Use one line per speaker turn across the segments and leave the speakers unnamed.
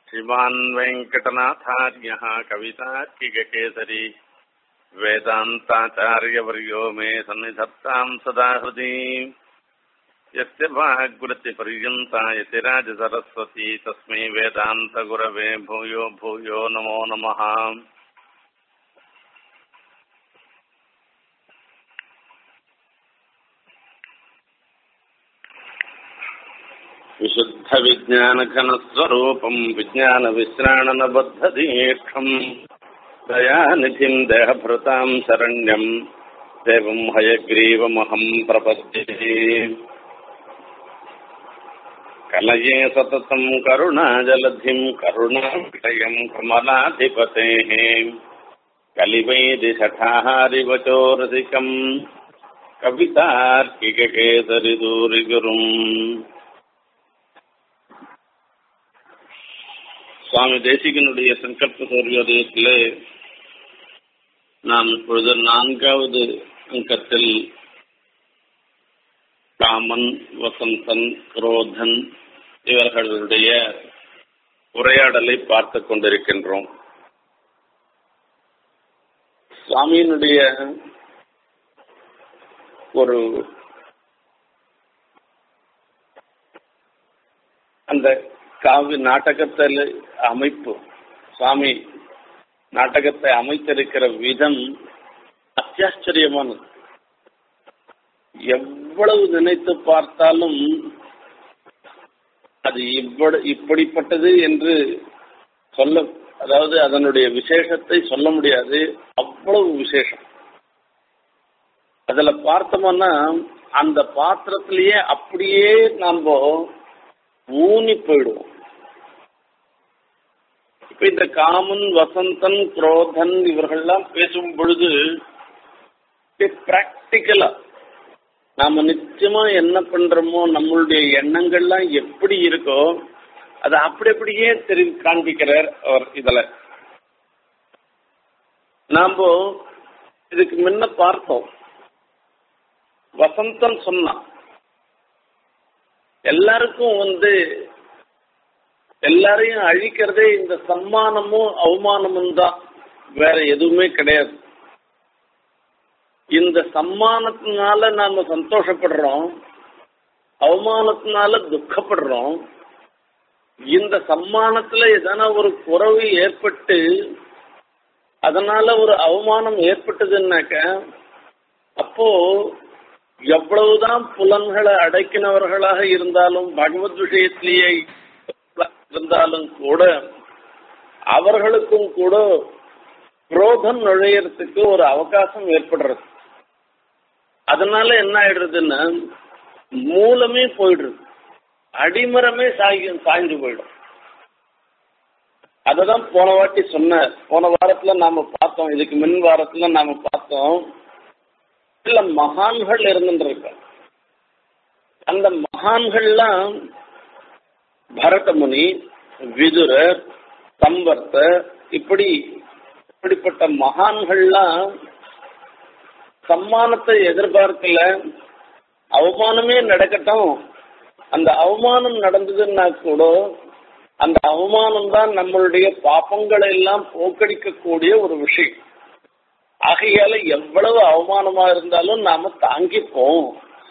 श्रीमान् वेङ्कटनाथार्यः कवितार्किककेसरी वेदान्ताचार्यवर्यो मे सन्निधत्ताम् सदा हृदि यस्य वाग्वृत्तिपर्यन्ता यतिराजसरस्वती तस्मै वेदान्तगुरवे भूयो भूयो नमो नमः विशुद्धविज्ञानघनस्वरूपम् विज्ञानविश्राणनबद्धदीक्षम् दयानिधिम् देहभृताम् शरण्यम् देवम् हयग्रीवमहम् प्रपद्ये कलये सततम् करुणाजलधिम् करुणाविषयम् कमलाधिपतेः कलिवैदिशठाहारिवचोरसिकम् कवितार्किककेसरिदूरिगुरुम् சுவாமி தேசிகனுடைய சங்கல்ப சூரியோதயத்திலே நாம் இப்பொழுது நான்காவது அங்கத்தில் காமன் வசந்தன் குரோதன் இவர்களுடைய உரையாடலை பார்த்து கொண்டிருக்கின்றோம் சுவாமியினுடைய ஒரு அந்த காவி நாடகத்தில் அமைப்பு சுவாமி நாடகத்தை அமைத்திருக்கிற விதம் அத்தியாச்சரியமானது எவ்வளவு நினைத்து பார்த்தாலும் அது இவ்வளவு இப்படிப்பட்டது என்று சொல்ல அதாவது அதனுடைய விசேஷத்தை சொல்ல முடியாது அவ்வளவு விசேஷம் அதுல பார்த்தோம்னா அந்த பாத்திரத்திலேயே அப்படியே நாம ஊனி போயிடுவோம் இப்ப இந்த காமன் வசந்தன் குரோதன் இவர்கள்லாம் பேசும் பொழுது பிராக்டிக்கலா நாம நிச்சயமா என்ன பண்றோமோ நம்மளுடைய எண்ணங்கள்லாம் எப்படி இருக்கோ அதை அப்படி அப்படியே தெரி காண்பிக்கிறார் அவர் இதுல நாம இதுக்கு முன்ன பார்த்தோம் வசந்தன் சொன்னான் எல்லாருக்கும் வந்து எல்லாரையும் அழிக்கிறதே இந்த சம்மானமும் அவமானமும் தான் வேற எதுவுமே கிடையாது இந்த சம்மானத்தினால நாம சந்தோஷப்படுறோம் அவமானத்தினால துக்கப்படுறோம் இந்த சம்மானத்துல எதனா ஒரு குறவு ஏற்பட்டு அதனால ஒரு அவமானம் ஏற்பட்டதுன்னாக்க அப்போ எவ்வளவுதான் புலன்களை அடக்கினவர்களாக இருந்தாலும் பகவத் விஷயத்திலேயே இருந்தாலும் கூட அவர்களுக்கும் கூட குரோதம் நுழையறதுக்கு ஒரு அவகாசம் ஏற்படுறது அதனால என்ன ஆயிடுறதுன்னா மூலமே போயிடுறது அடிமரமே சாய் சாய்ந்து போயிடும் அததான் போன வாட்டி சொன்ன போன வாரத்துல நாம பார்த்தோம் இதுக்கு மின் வாரத்துல நாம பார்த்தோம் சில மகான்கள் இருந்துருக்க அந்த மகான்கள்லாம் பரதமுனி விதுரர் சம்பர்த்தர் இப்படி இப்படிப்பட்ட மகான்கள்லாம் சம்மானத்தை எதிர்பார்க்கல அவமானமே நடக்கட்டும் அந்த அவமானம் நடந்ததுன்னா கூட அந்த அவமானம் தான் நம்மளுடைய பாப்பங்களை எல்லாம் போக்கடிக்கக்கூடிய ஒரு விஷயம் ஆகையால எவ்வளவு அவமானமா இருந்தாலும் நாம தாங்கிப்போம்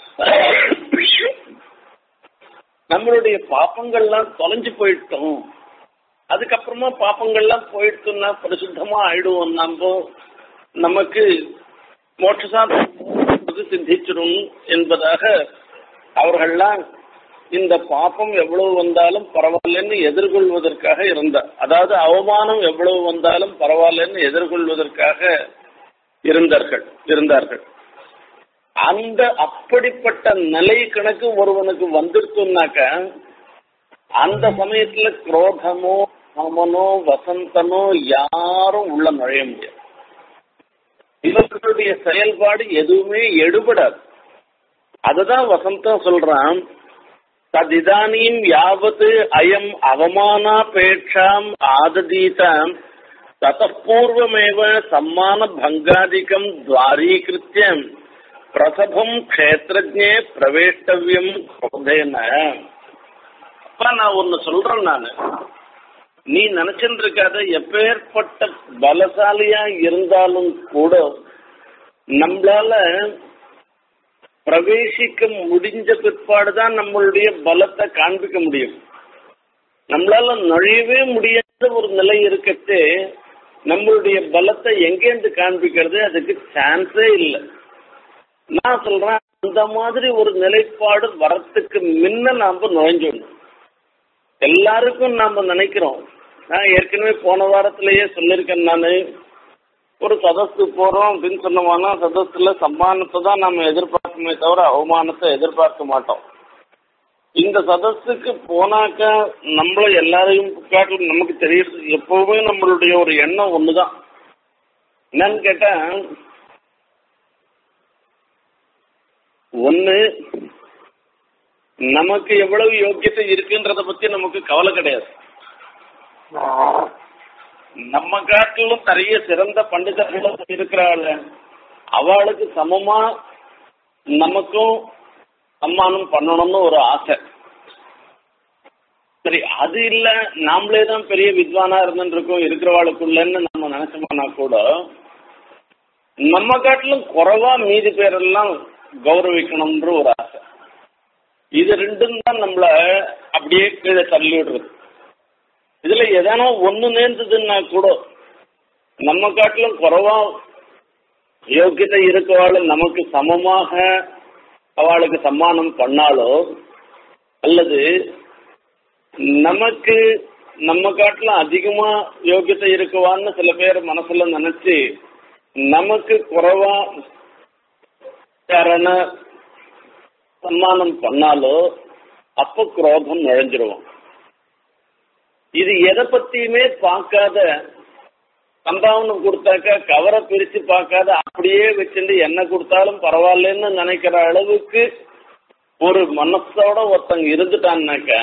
நம்மளுடைய பாப்பங்கள்லாம் தொலைஞ்சு போயிட்டோம் அதுக்கப்புறமா பாப்பங்கள்லாம் போயிட்டோம்னா பரிசுத்தமா ஆயிடுவோம் நம்ம நமக்கு மோட்சசாதம் சித்திச்சிடும் என்பதாக அவர்கள்லாம் இந்த பாப்பம் எவ்வளவு வந்தாலும் பரவாயில்லன்னு எதிர்கொள்வதற்காக இருந்தார் அதாவது அவமானம் எவ்வளவு வந்தாலும் பரவாயில்லன்னு எதிர்கொள்வதற்காக இருந்தார்கள் இருந்தார்கள் அந்த அப்படிப்பட்ட நிலை கணக்கு ஒருவனுக்கு வந்துருச்சுனாக்க அந்த சமயத்துல குரோதமோ காமனோ வசந்தனோ யாரும் உள்ள நுழைய முடியாது இவர்களுடைய செயல்பாடு எதுவுமே எடுபடாது அதுதான் வசந்தம் சொல்றான் ததிதானீம் யாவத் அயம் அவமானாபேட்சாம் ஆததீதாம் தத்தூர்வமேவ சம்மான பங்காதிக்கம் துவாரீகிருத்தியம் பிரசபம் க்ஷேத்திரஜே பிரவேஷ்டவியம் குரோதேன அப்ப நான் ஒன்னு சொல்றேன் நானு நீ நினைச்சுட்டு இருக்காத எப்பேற்பட்ட பலசாலியா இருந்தாலும் கூட நம்மளால பிரவேசிக்க முடிஞ்ச பிற்பாடுதான் நம்மளுடைய பலத்தை காண்பிக்க முடியும் நம்மளால நுழையவே முடியாத ஒரு நிலை இருக்கட்டு நம்மளுடைய பலத்தை எங்கேருந்து காண்பிக்கிறது அதுக்கு சான்ஸே இல்லை நான் சொல்றேன் அந்த மாதிரி ஒரு நிலைப்பாடு வரத்துக்கு முன்ன நாம நுழைஞ்சிடணும் எல்லாருக்கும் நாம நினைக்கிறோம் நான் ஏற்கனவே போன வாரத்திலேயே சொல்லியிருக்கேன் நான் ஒரு சதஸ்து போறோம் அப்படின்னு சொன்னோம்னா சதஸ்துல சம்மானத்தை தான் நம்ம எதிர்பார்க்குமே தவிர அவமானத்தை எதிர்பார்க்க மாட்டோம் இந்த சதஸுக்கு போனாக்க நம்மள எல்லாரையும் காட்டிலும் நமக்கு தெரியுது எப்பவுமே நம்மளுடைய ஒரு எண்ணம் ஒண்ணுதான் என்னன்னு கேட்டா ஒண்ணு நமக்கு எவ்வளவு யோக்கியத்தை இருக்குன்றத பத்தி நமக்கு கவலை கிடையாது நம்ம காட்டிலும் நிறைய சிறந்த பண்டிதர்களும் இருக்கிறாள் அவளுக்கு சமமா நமக்கும் சம்மானம் பண்ணணும்னு ஒரு ஆசை சரி அது இல்ல நாமளே தான் பெரிய வித்வானா இருந்துருக்கோம் இருக்கிறவாளுக்குள்ளன்னு நம்ம நினைச்சோம்னா கூட நம்ம காட்டிலும் குறைவா மீதி பேரெல்லாம் கௌரவிக்கணும்ன்ற ஒரு ஆசை இது ரெண்டும் தான் நம்மள அப்படியே கீழே தள்ளி விடுறது இதுல எதனா ஒண்ணு நேர்ந்ததுன்னா கூட நம்ம காட்டிலும் குறைவா யோக்கியதை இருக்கவாள் நமக்கு சமமாக அவளுக்கு சம்மானம் பண்ணாலோ அல்லது நமக்கு நம்ம காட்டிலும் அதிகமா யோகியத்தை இருக்குவான்னு சில பேர் மனசுல நினைச்சு நமக்கு குறைவா யாரான சம்மானம் பண்ணாலோ அப்ப குரோதம் நுழைஞ்சிருவோம் இது எதை பத்தியுமே பார்க்காத சம்பாவனம் கொடுத்தாக்கா கவரை பிரிச்சு பார்க்காத அப்படியே வச்சுட்டு என்ன கொடுத்தாலும் பரவாயில்லன்னு நினைக்கிற அளவுக்கு ஒரு மனசோட ஒருத்தங்க இருந்துட்டான்னாக்கா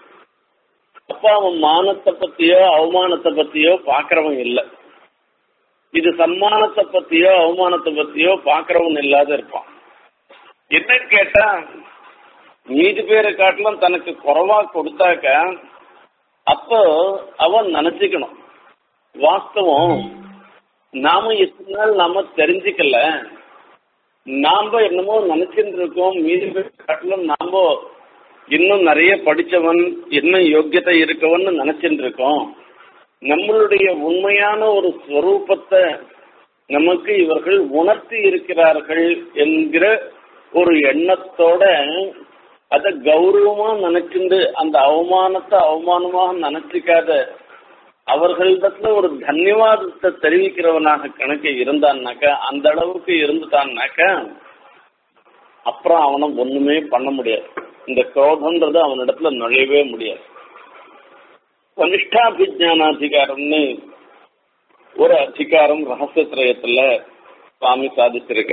அப்ப அவன் மானத்தை பத்தியோ அவமானத்தை பத்தியோ பாக்குறவன் இல்லை இது சம்மானத்தை பத்தியோ அவமானத்தை பத்தியோ பாக்குறவன் இல்லாத இருப்பான் என்ன கேட்டா மீதி பேரை காட்டிலும் தனக்கு குறைவா கொடுத்தாக்க அப்போ அவன் நினைச்சுக்கணும் வாஸ்தவம் நாம இத்தனை நாள் நாம தெரிஞ்சுக்கல நாம என்னமோ நினைச்சுட்டு இருக்கோம் மீதி பேர் காட்டிலும் நாம இன்னும் நிறைய படிச்சவன் இன்னும் யோக்கியத்தை இருக்கவன் நினைச்சுட்டு இருக்கோம் நம்மளுடைய உண்மையான ஒரு ஸ்வரூபத்தை நமக்கு இவர்கள் உணர்த்தி இருக்கிறார்கள் என்கிற ஒரு எண்ணத்தோட அத கௌரவமா நினைச்சுண்டு அந்த அவமானத்தை அவமானமாக நினைச்சுக்காத அவர்களிடத்துல ஒரு தன்யவாதத்தை தெரிவிக்கிறவனாக கணக்கு இருந்தான்னாக்கா அந்த அளவுக்கு இருந்துட்டான்னாக்கா அப்புறம் அவனை ஒண்ணுமே பண்ண முடியாது இந்த குரோதன்றது அவனிடத்துல நுழையவே முடியாது நிஷ்டாபிஜானாதிகாரம்னு ஒரு அதிகாரம் ரகசியத்திரயத்துல சுவாமி சாதிச்சிருக்க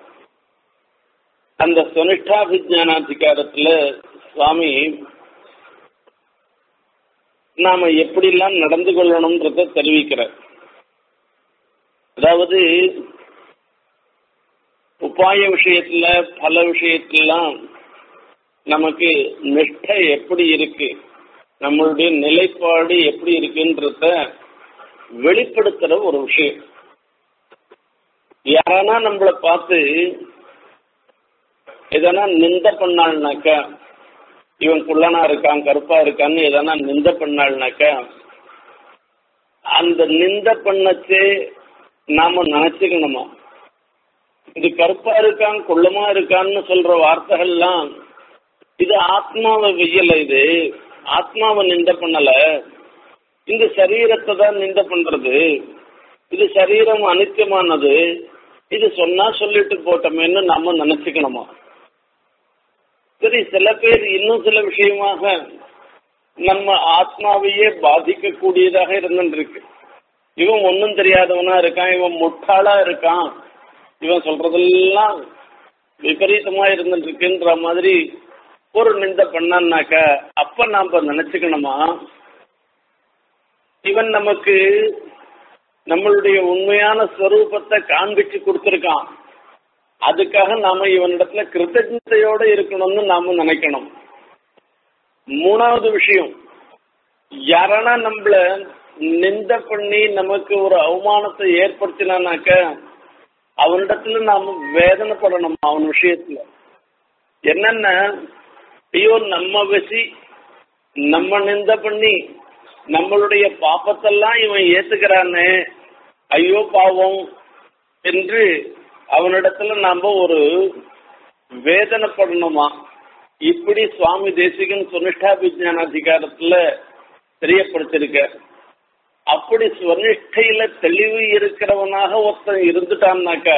அந்த சுனிஷ்டாபிஜானாதிகாரத்துல சுவாமி நாம எப்படிலாம் நடந்து கொள்ளணும்ன்றத தெரிவிக்கிறார் அதாவது உபாய விஷயத்துல பல விஷயத்திலாம் நமக்கு நிஷ்டை எப்படி இருக்கு நம்மளுடைய நிலைப்பாடு எப்படி இருக்குன்றத வெளிப்படுத்துற ஒரு விஷயம் யாரானா நம்மளை பார்த்து எதனா நிந்த பண்ணாள்னாக்கா இவன் குள்ளனா இருக்கான் கருப்பா இருக்கான்னு எதனா நிந்த பண்ணாள்னாக்கா அந்த நிந்த பண்ணச்சே நாம நினைச்சுக்கணுமா இது கருப்பா இருக்கான் குள்ளமா இருக்கான்னு சொல்ற வார்த்தைகள்லாம் இது ஆத்மாவை வெய்யல இது ஆத்மாவை நிந்த பண்ணல இந்த சரீரத்தை தான் நிந்த பண்றது இது சரீரம் அனித்தியமானது இது சொன்னா சொல்லிட்டு போட்டோமேன்னு நாம நினைச்சுக்கணுமா சரி சில பேர் இன்னும் சில விஷயமாக நம்ம ஆத்மாவையே பாதிக்கக்கூடியதாக இருந்துருக்கு இவன் ஒன்றும் தெரியாதவனா இருக்கான் இவன் முட்டாளா இருக்கான் இவன் சொல்றதெல்லாம் விபரீதமா இருந்துட்டு இருக்குன்ற மாதிரி ஒரு நிந்த பண்ணான்னாக்கா அப்ப நாம நினைச்சுக்கணுமா இவன் நமக்கு நம்மளுடைய உண்மையான ஸ்வரூபத்தை காண்பிச்சு கொடுத்துருக்கான் அதுக்காக நாம இவனிடத்துல கிருத்தஜதையோட இருக்கணும்னு நாம நினைக்கணும் மூணாவது விஷயம் யாரானா நம்மள நிந்த பண்ணி நமக்கு ஒரு அவமானத்தை ஏற்படுத்தினானாக்க அவனிடத்துல நாம வேதனைப்படணும் அவன் விஷயத்துல என்னன்னா ஐயோ நம்ம வசி நம்ம நிந்த பண்ணி நம்மளுடைய பாப்பத்தெல்லாம் இவன் ஏத்துக்கிறானே ஐயோ பாவம் என்று அவனிடத்துல நாம ஒரு வேதனைப்படணுமா இப்படி சுவாமி தேசிகன் சுனிஷ்டா விஜயான அதிகாரத்துல தெரியப்படுத்திருக்க அப்படி சுவனிஷ்டையில தெளிவு இருக்கிறவனாக ஒருத்தன் இருந்துட்டான்னாக்க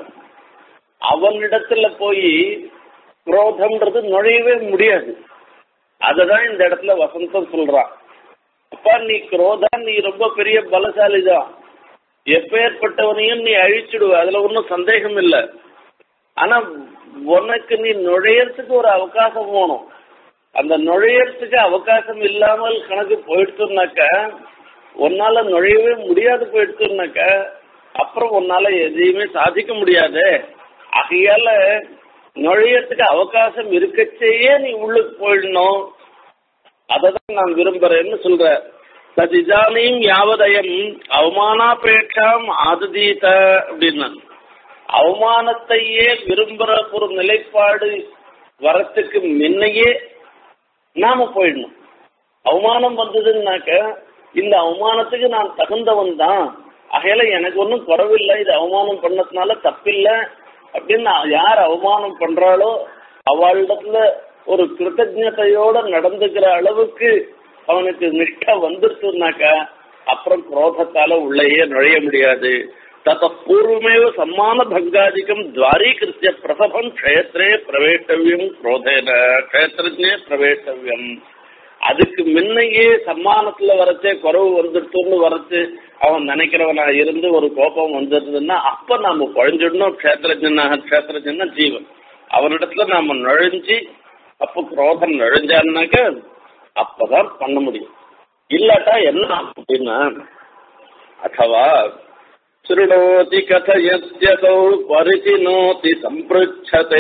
அவனிடத்துல போய் குரோதம்ன்றது நுழையவே முடியாது அததான் இந்த இடத்துல வசந்தம் சொல்றான் அப்பா நீ குரோதா நீ ரொம்ப பெரிய பலசாலிதான் எப்பேற்பட்டவனையும் நீ அழிச்சிடுவ அதுல ஒன்றும் சந்தேகம் இல்லை ஆனா உனக்கு நீ நுழையறதுக்கு ஒரு அவகாசம் வேணும் அந்த நுழையறதுக்கு அவகாசம் இல்லாமல் கணக்கு போயிடுச்சுனாக்க உன்னால நுழையவே முடியாது போயிடுச்சுனாக்க அப்புறம் உன்னால எதையுமே சாதிக்க முடியாது ஆகையால நுழையறதுக்கு அவகாசம் இருக்கச்சேயே நீ உள்ளுக்கு போயிடணும் அததான் நான் விரும்புறேன்னு சொல்ற ததிஜானியும் யாவதயம் அவமானாபேட்சாம் ஆதுதீத அப்படின்னா அவமானத்தையே விரும்புற ஒரு நிலைப்பாடு வரத்துக்கு முன்னையே நாம போயிடணும் அவமானம் வந்ததுன்னாக்க இந்த அவமானத்துக்கு நான் தகுந்தவன் தான் ஆகையால எனக்கு ஒன்றும் குறவில்லை இது அவமானம் பண்ணதுனால தப்பில்லை அப்படின்னு யார் அவமானம் பண்றாளோ அவளிடத்துல ஒரு கிருத்தஜதையோட நடந்துக்கிற அளவுக்கு அவனுக்கு நிஷ்டா வந்துருச்சுனாக்கா அப்புறம் குரோதத்தால உள்ளேயே நுழைய முடியாது தத்த பூர்வமேவ சம்மான பங்காதிக்கம் துவாரீகிருத்திய பிரசபம் க்ஷேத்திரே பிரவேட்டவியம் குரோதேன க்ஷேத்திரஜே பிரவேட்டவியம் அதுக்கு முன்னையே சம்மானத்துல வரச்சே குறவு வந்துடுத்துன்னு வரச்சு அவன் நினைக்கிறவனா இருந்து ஒரு கோபம் வந்துருந்ததுன்னா அப்ப நாம குழஞ்சிடணும் க்ஷேத்திரஜனாக க்ஷேத்திரஜனா ஜீவன் அவனிடத்துல நாம நுழைஞ்சு அப்ப குரோதம் நுழைஞ்சான்னாக்க அப்பதான் பண்ண முடியும் இல்லாட்டா என்ன அப்படின்னா அத்தவா शृणोति कथयत्यसौ परिचिनोति सम्पृच्छते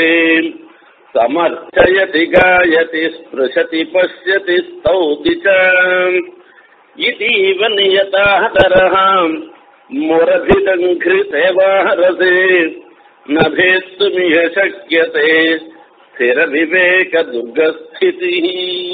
समर्थयति गायति स्पृशति पश्यति स्तौति च इतीव नियताहतरः मुरभिदङ्घ्रिसेवारसे न भेत्तुमिह शक्यते स्थिरविवेकदुर्गस्थितिः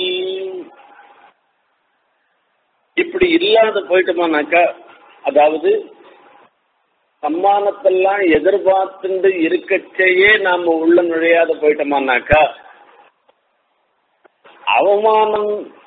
இப்படி இல்லாத போயிட்டோமானாக்கா அதாவது சம்மானத்தெல்லாம் எதிர்பார்த்துட்டு இருக்கச்சேயே நாம உள்ள நுழையாத போயிட்டோமானாக்கா அவமானம்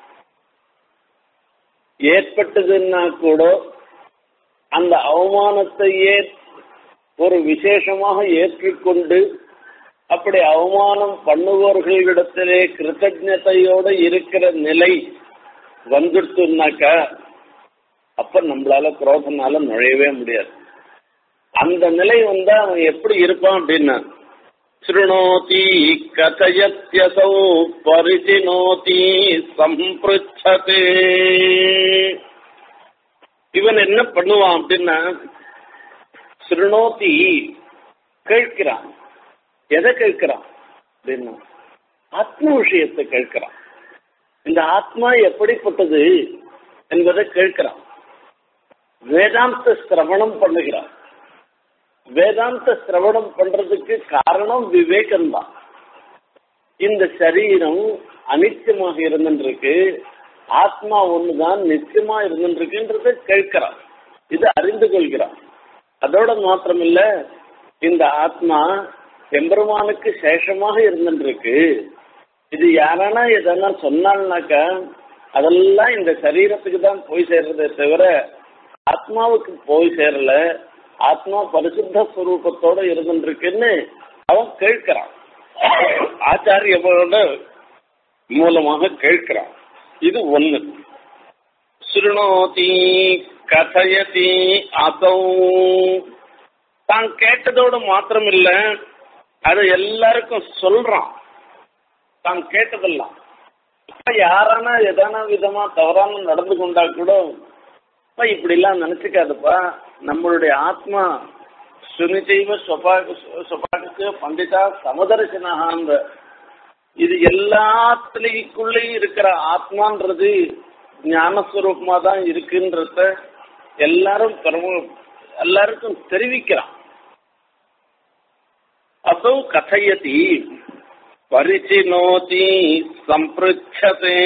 ஏற்பட்டதுன்னா கூட அந்த அவமானத்தையே ஒரு விசேஷமாக ஏற்றுக்கொண்டு அப்படி அவமானம் பண்ணுபவர்களிடத்திலே கிருத்தஜதையோடு இருக்கிற நிலை வந்துடுச்சுனாக்கா அப்ப நம்மளால குரோதனால நுழையவே முடியாது அந்த நிலை வந்தா அவன் எப்படி இருப்பான் அப்படின்னா ஸ்ருணோதி கதயத்யசௌ பரிசினோதி சம்பிருச்சதே இவன் என்ன பண்ணுவான் அப்படின்னா ஸ்ருணோதி கேட்கிறான் எதை கேட்கிறான் அப்படின்னா ஆத்ம விஷயத்தை கேட்கிறான் இந்த ஆத்மா எப்படிப்பட்டது என்பதை கேட்கிறான் வேதாந்த சிரவணம் பண்ணுகிறான் வேதாந்த சிரவணம் பண்றதுக்கு காரணம் விவேகம்தான் இந்த சரீரம் அனித்தியமாக இருந்துருக்கு ஆத்மா ஒண்ணுதான் நிச்சயமா இருந்துருக்குன்றத கேட்கிறான் இது அறிந்து கொள்கிறான் அதோட மாத்திரமில்ல இந்த ஆத்மா எம்பெருமானுக்கு சேஷமாக இருந்துருக்கு இது யாரானா எதனா சொன்னால்னாக்கா அதெல்லாம் இந்த சரீரத்துக்கு தான் போய் சேர்றதே தவிர ஆத்மாவுக்கு போய் சேரல ஆத்மா பரிசுத்த ஸ்வரூபத்தோட இருந்துருக்குன்னு அவன் கேட்கிறான் ஆச்சாரியனோட மூலமாக கேட்கிறான் இது ஒண்ணு சுருணோதி கதயதி அதௌ தான் கேட்டதோடு மாத்திரம் இல்ல அதை எல்லாருக்கும் சொல்றான் தான் கேட்டதெல்லாம் யாரானா எதான விதமா தவறான நடந்து கொண்டா கூட இப்படி எல்லாம் நினைச்சுக்காதுப்பா நம்மளுடைய ஆத்மா சுனிச்சைவ சொபாக்கு பண்டிதா சமதர்சனகான்ற இது எல்லாத்துலயுக்குள்ளேயும் இருக்கிற ஆத்மான்றது ஞானஸ்வரூபமா தான் இருக்குன்றத எல்லாரும் பெரும எல்லாருக்கும் தெரிவிக்கிறான் असौ कथयति பரிச்சினோதி சம்பிருச்சதே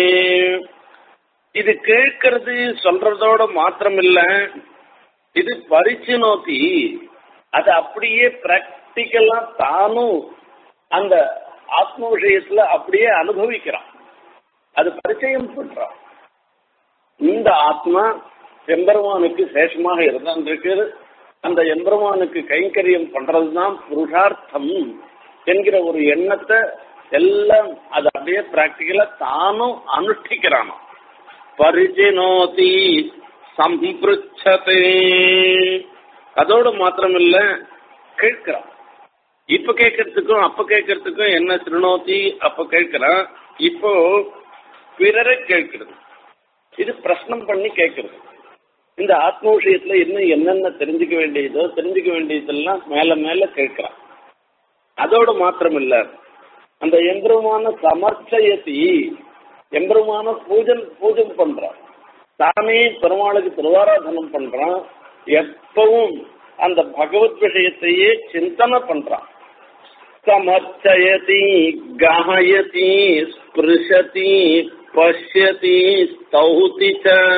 இது கேட்கறது சொல்றதோட மாத்திரமில்ல இது பரிச்சினோதி அது அப்படியே பிராக்டிக்கலா தானும் அந்த ஆத்ம விஷயத்துல அப்படியே அனுபவிக்கிறான் அது பரிச்சயம் பண்றான் இந்த ஆத்மா எம்பெருமானுக்கு சேஷமாக இருந்திருக்கு அந்த எம்பெருமானுக்கு கைங்கரியம் பண்றதுதான் புருஷார்த்தம் என்கிற ஒரு எண்ணத்தை எல்லாம் அது அப்படியே பிராக்டிக்கலா தானும் அனுஷ்டிக்கிறானோ பரிஜினோதி சம்பிருச்சதே அதோடு மாத்திரமில்ல கேட்கிறான் இப்ப கேட்கறதுக்கும் அப்ப கேட்கறதுக்கும் என்ன திருநோத்தி அப்ப கேட்கிறான் இப்போ பிறரை கேட்கிறது இது பிரश्னம் பண்ணி கேட்கறது இந்த ஆத்ம விஷயத்துல இன்னும் என்னென்ன தெரிஞ்சுக்க வேண்டியதோ தெரிஞ்சுக்க வேண்டியதெல்லாம் மேல மேல கேட்கிறான் அதோடு மாத்திரம் இல்ல அந்த எம்பெருமான சமர்ச்சயத்தி எம்பெருமான பூஜன் பூஜன் பண்றான் தானே பெருமாளுக்கு திருவாராதனம் பண்றான் எப்பவும் அந்த பகவத் விஷயத்தையே சிந்தனை பண்றான் சமர்ச்சயதி காயதி ஸ்பிருஷதி பஷ்யதி ஸ்தௌதி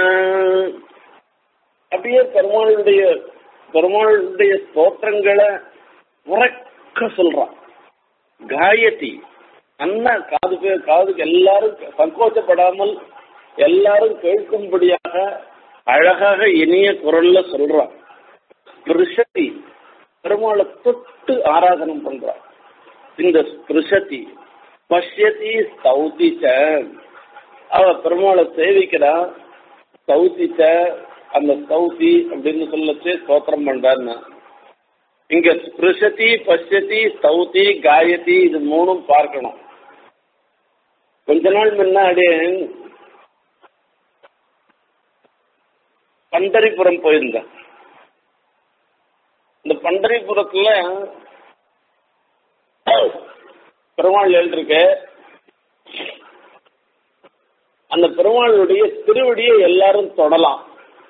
அப்படியே பெருமாளுடைய பெருமாளுடைய ஸ்தோத்திரங்களை உறக்க சொல்றான் காயத்தி அண்ணா காது காதுக்கு எல்லாரும் சங்கோச்சப்படாமல் எல்லாரும் கேட்கும்படியாக அழகாக இனிய குரல்ல சொல்றான் ஸ்பிருஷதி பெருமாளை தொட்டு ஆராதனம் பண்றான் இந்த ஸ்பிருஷதி பஷ்யதி ஸ்தௌதிச்ச அவ பெருமாளை சேவிக்கிறா ஸ்தௌதிச்ச அந்த ஸ்தௌதி அப்படின்னு சொல்லச்சு ஸ்தோத்திரம் பண்றான்னு இங்க ஸ்பிருஷதி பஷ்யதி ஸ்தௌதி காயதி இது மூணும் பார்க்கணும் கொஞ்ச நாள் முன்னாடி பண்டரிபுரம் போயிருந்தேன் இந்த பண்டரிபுரத்துல பெருமாள் எழுதிருக்கு அந்த பெருமாளுடைய திருவடியை எல்லாரும் தொடலாம்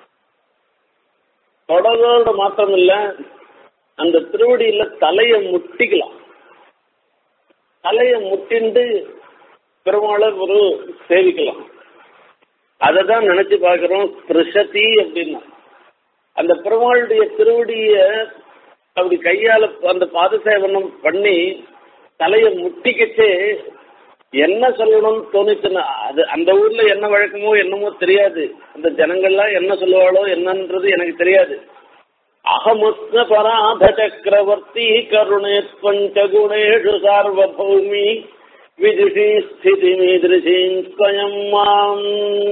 தொடரோடு மாத்திரம் இல்ல அந்த திருவடியில தலைய முட்டிக்கலாம் தலைய முட்டிண்டு பெருமாளை ஒரு சேவிக்கலாம் அதை தான் நினைச்சு பார்க்கிறோம் ஸ்பிருஷதி அப்படின்னா அந்த பெருமாளுடைய திருவடிய அப்படி கையால அந்த பாதசேவனம் பண்ணி தலைய முட்டிக்கிச்சு என்ன சொல்லணும்னு தோணுச்சுன்னா அது அந்த ஊர்ல என்ன வழக்கமோ என்னமோ தெரியாது அந்த ஜனங்கள்லாம் என்ன சொல்லுவாளோ என்னன்றது எனக்கு தெரியாது அகமுஸ்த பராத சக்கரவர்த்தி கருணே பஞ்சகுணேஷு சார்வபௌமி விதுஷி ஸ்திதி மீதிருஷீம் ஸ்வயம் மாம்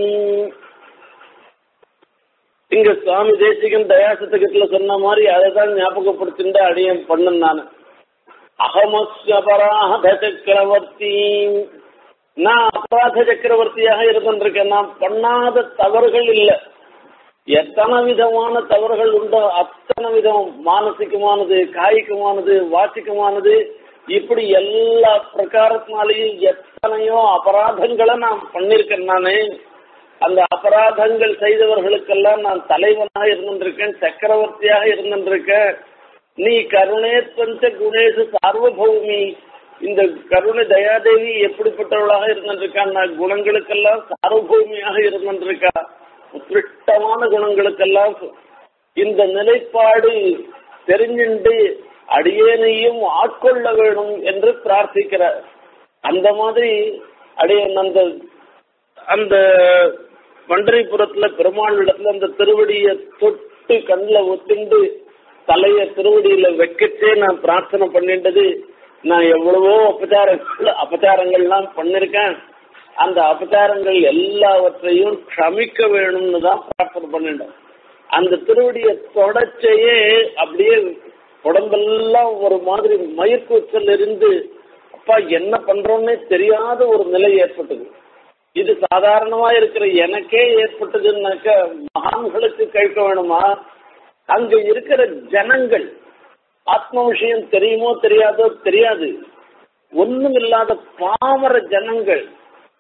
இங்க சுவாமி தேசிகன் தயாசத்துக்கத்துல சொன்ன மாதிரி அதை தான் ஞாபகப்படுத்திட்டு அடியன் பண்ணேன் நான் அகமஸ்ய அபராத சக்கரவர்த்தி நான் அபராத சக்கரவர்த்தியாக இருந்திருக்கேன் நான் பண்ணாத தவறுகள் இல்லை எத்தனை விதமான தவறுகள் உண்டோ அத்தனை விதம் மானசிகமானது காய்கமானது வாச்சிகமானது இப்படி எல்லா பிரகாரத்தினாலையும் எத்தனையோ அபராதங்களை நான் பண்ணிருக்கேன் நானு அந்த அபராதங்கள் செய்தவர்களுக்கெல்லாம் நான் தலைவனாக இருந்திருக்கேன் சக்கரவர்த்தியாக இருந்திருக்கேன் நீ கருணே பஞ்ச குணேஷு சார்வபௌமி இந்த கருணை தயாதேவி எப்படிப்பட்டவளாக இருந்திருக்கான்னா குணங்களுக்கெல்லாம் சார்வபௌமியாக இருந்திருக்கா உத்கிருஷ்டமான குணங்களுக்கெல்லாம் இந்த நிலைப்பாடு தெரிஞ்சுண்டு அடியேனையும் ஆட்கொள்ள வேணும் என்று பிரார்த்திக்கிறார் அந்த மாதிரி அடியன் அந்த அந்த பண்டரிபுரத்துல பெருமாள் இடத்துல அந்த திருவடியை தொட்டு கண்ணில் ஒத்துண்டு தலைய திருவடியில வைக்கச்சே நான் பிரார்த்தனை பண்ணிட்டது நான் எவ்வளவோ அபச்சாரங்கள் அபச்சாரங்கள்லாம் பண்ணிருக்கேன் அந்த அபச்சாரங்கள் எல்லாவற்றையும் க்ஷமிக்க வேணும்னு தான் பிரார்த்தனை பண்ணிட்டேன் அந்த திருவடியை தொடச்சையே அப்படியே உடம்பெல்லாம் ஒரு மாதிரி மயிர்கூச்சல் இருந்து அப்பா என்ன பண்றோன்னே தெரியாத ஒரு நிலை ஏற்பட்டது இது சாதாரணமா இருக்கிற எனக்கே ஏற்பட்டதுன்னாக்க மகான்களுக்கு கேட்க வேணுமா அங்க இருக்கிற ஜனங்கள் ஆத்ம விஷயம் தெரியுமோ தெரியாதோ தெரியாது ஒண்ணும் இல்லாத பாமர ஜனங்கள்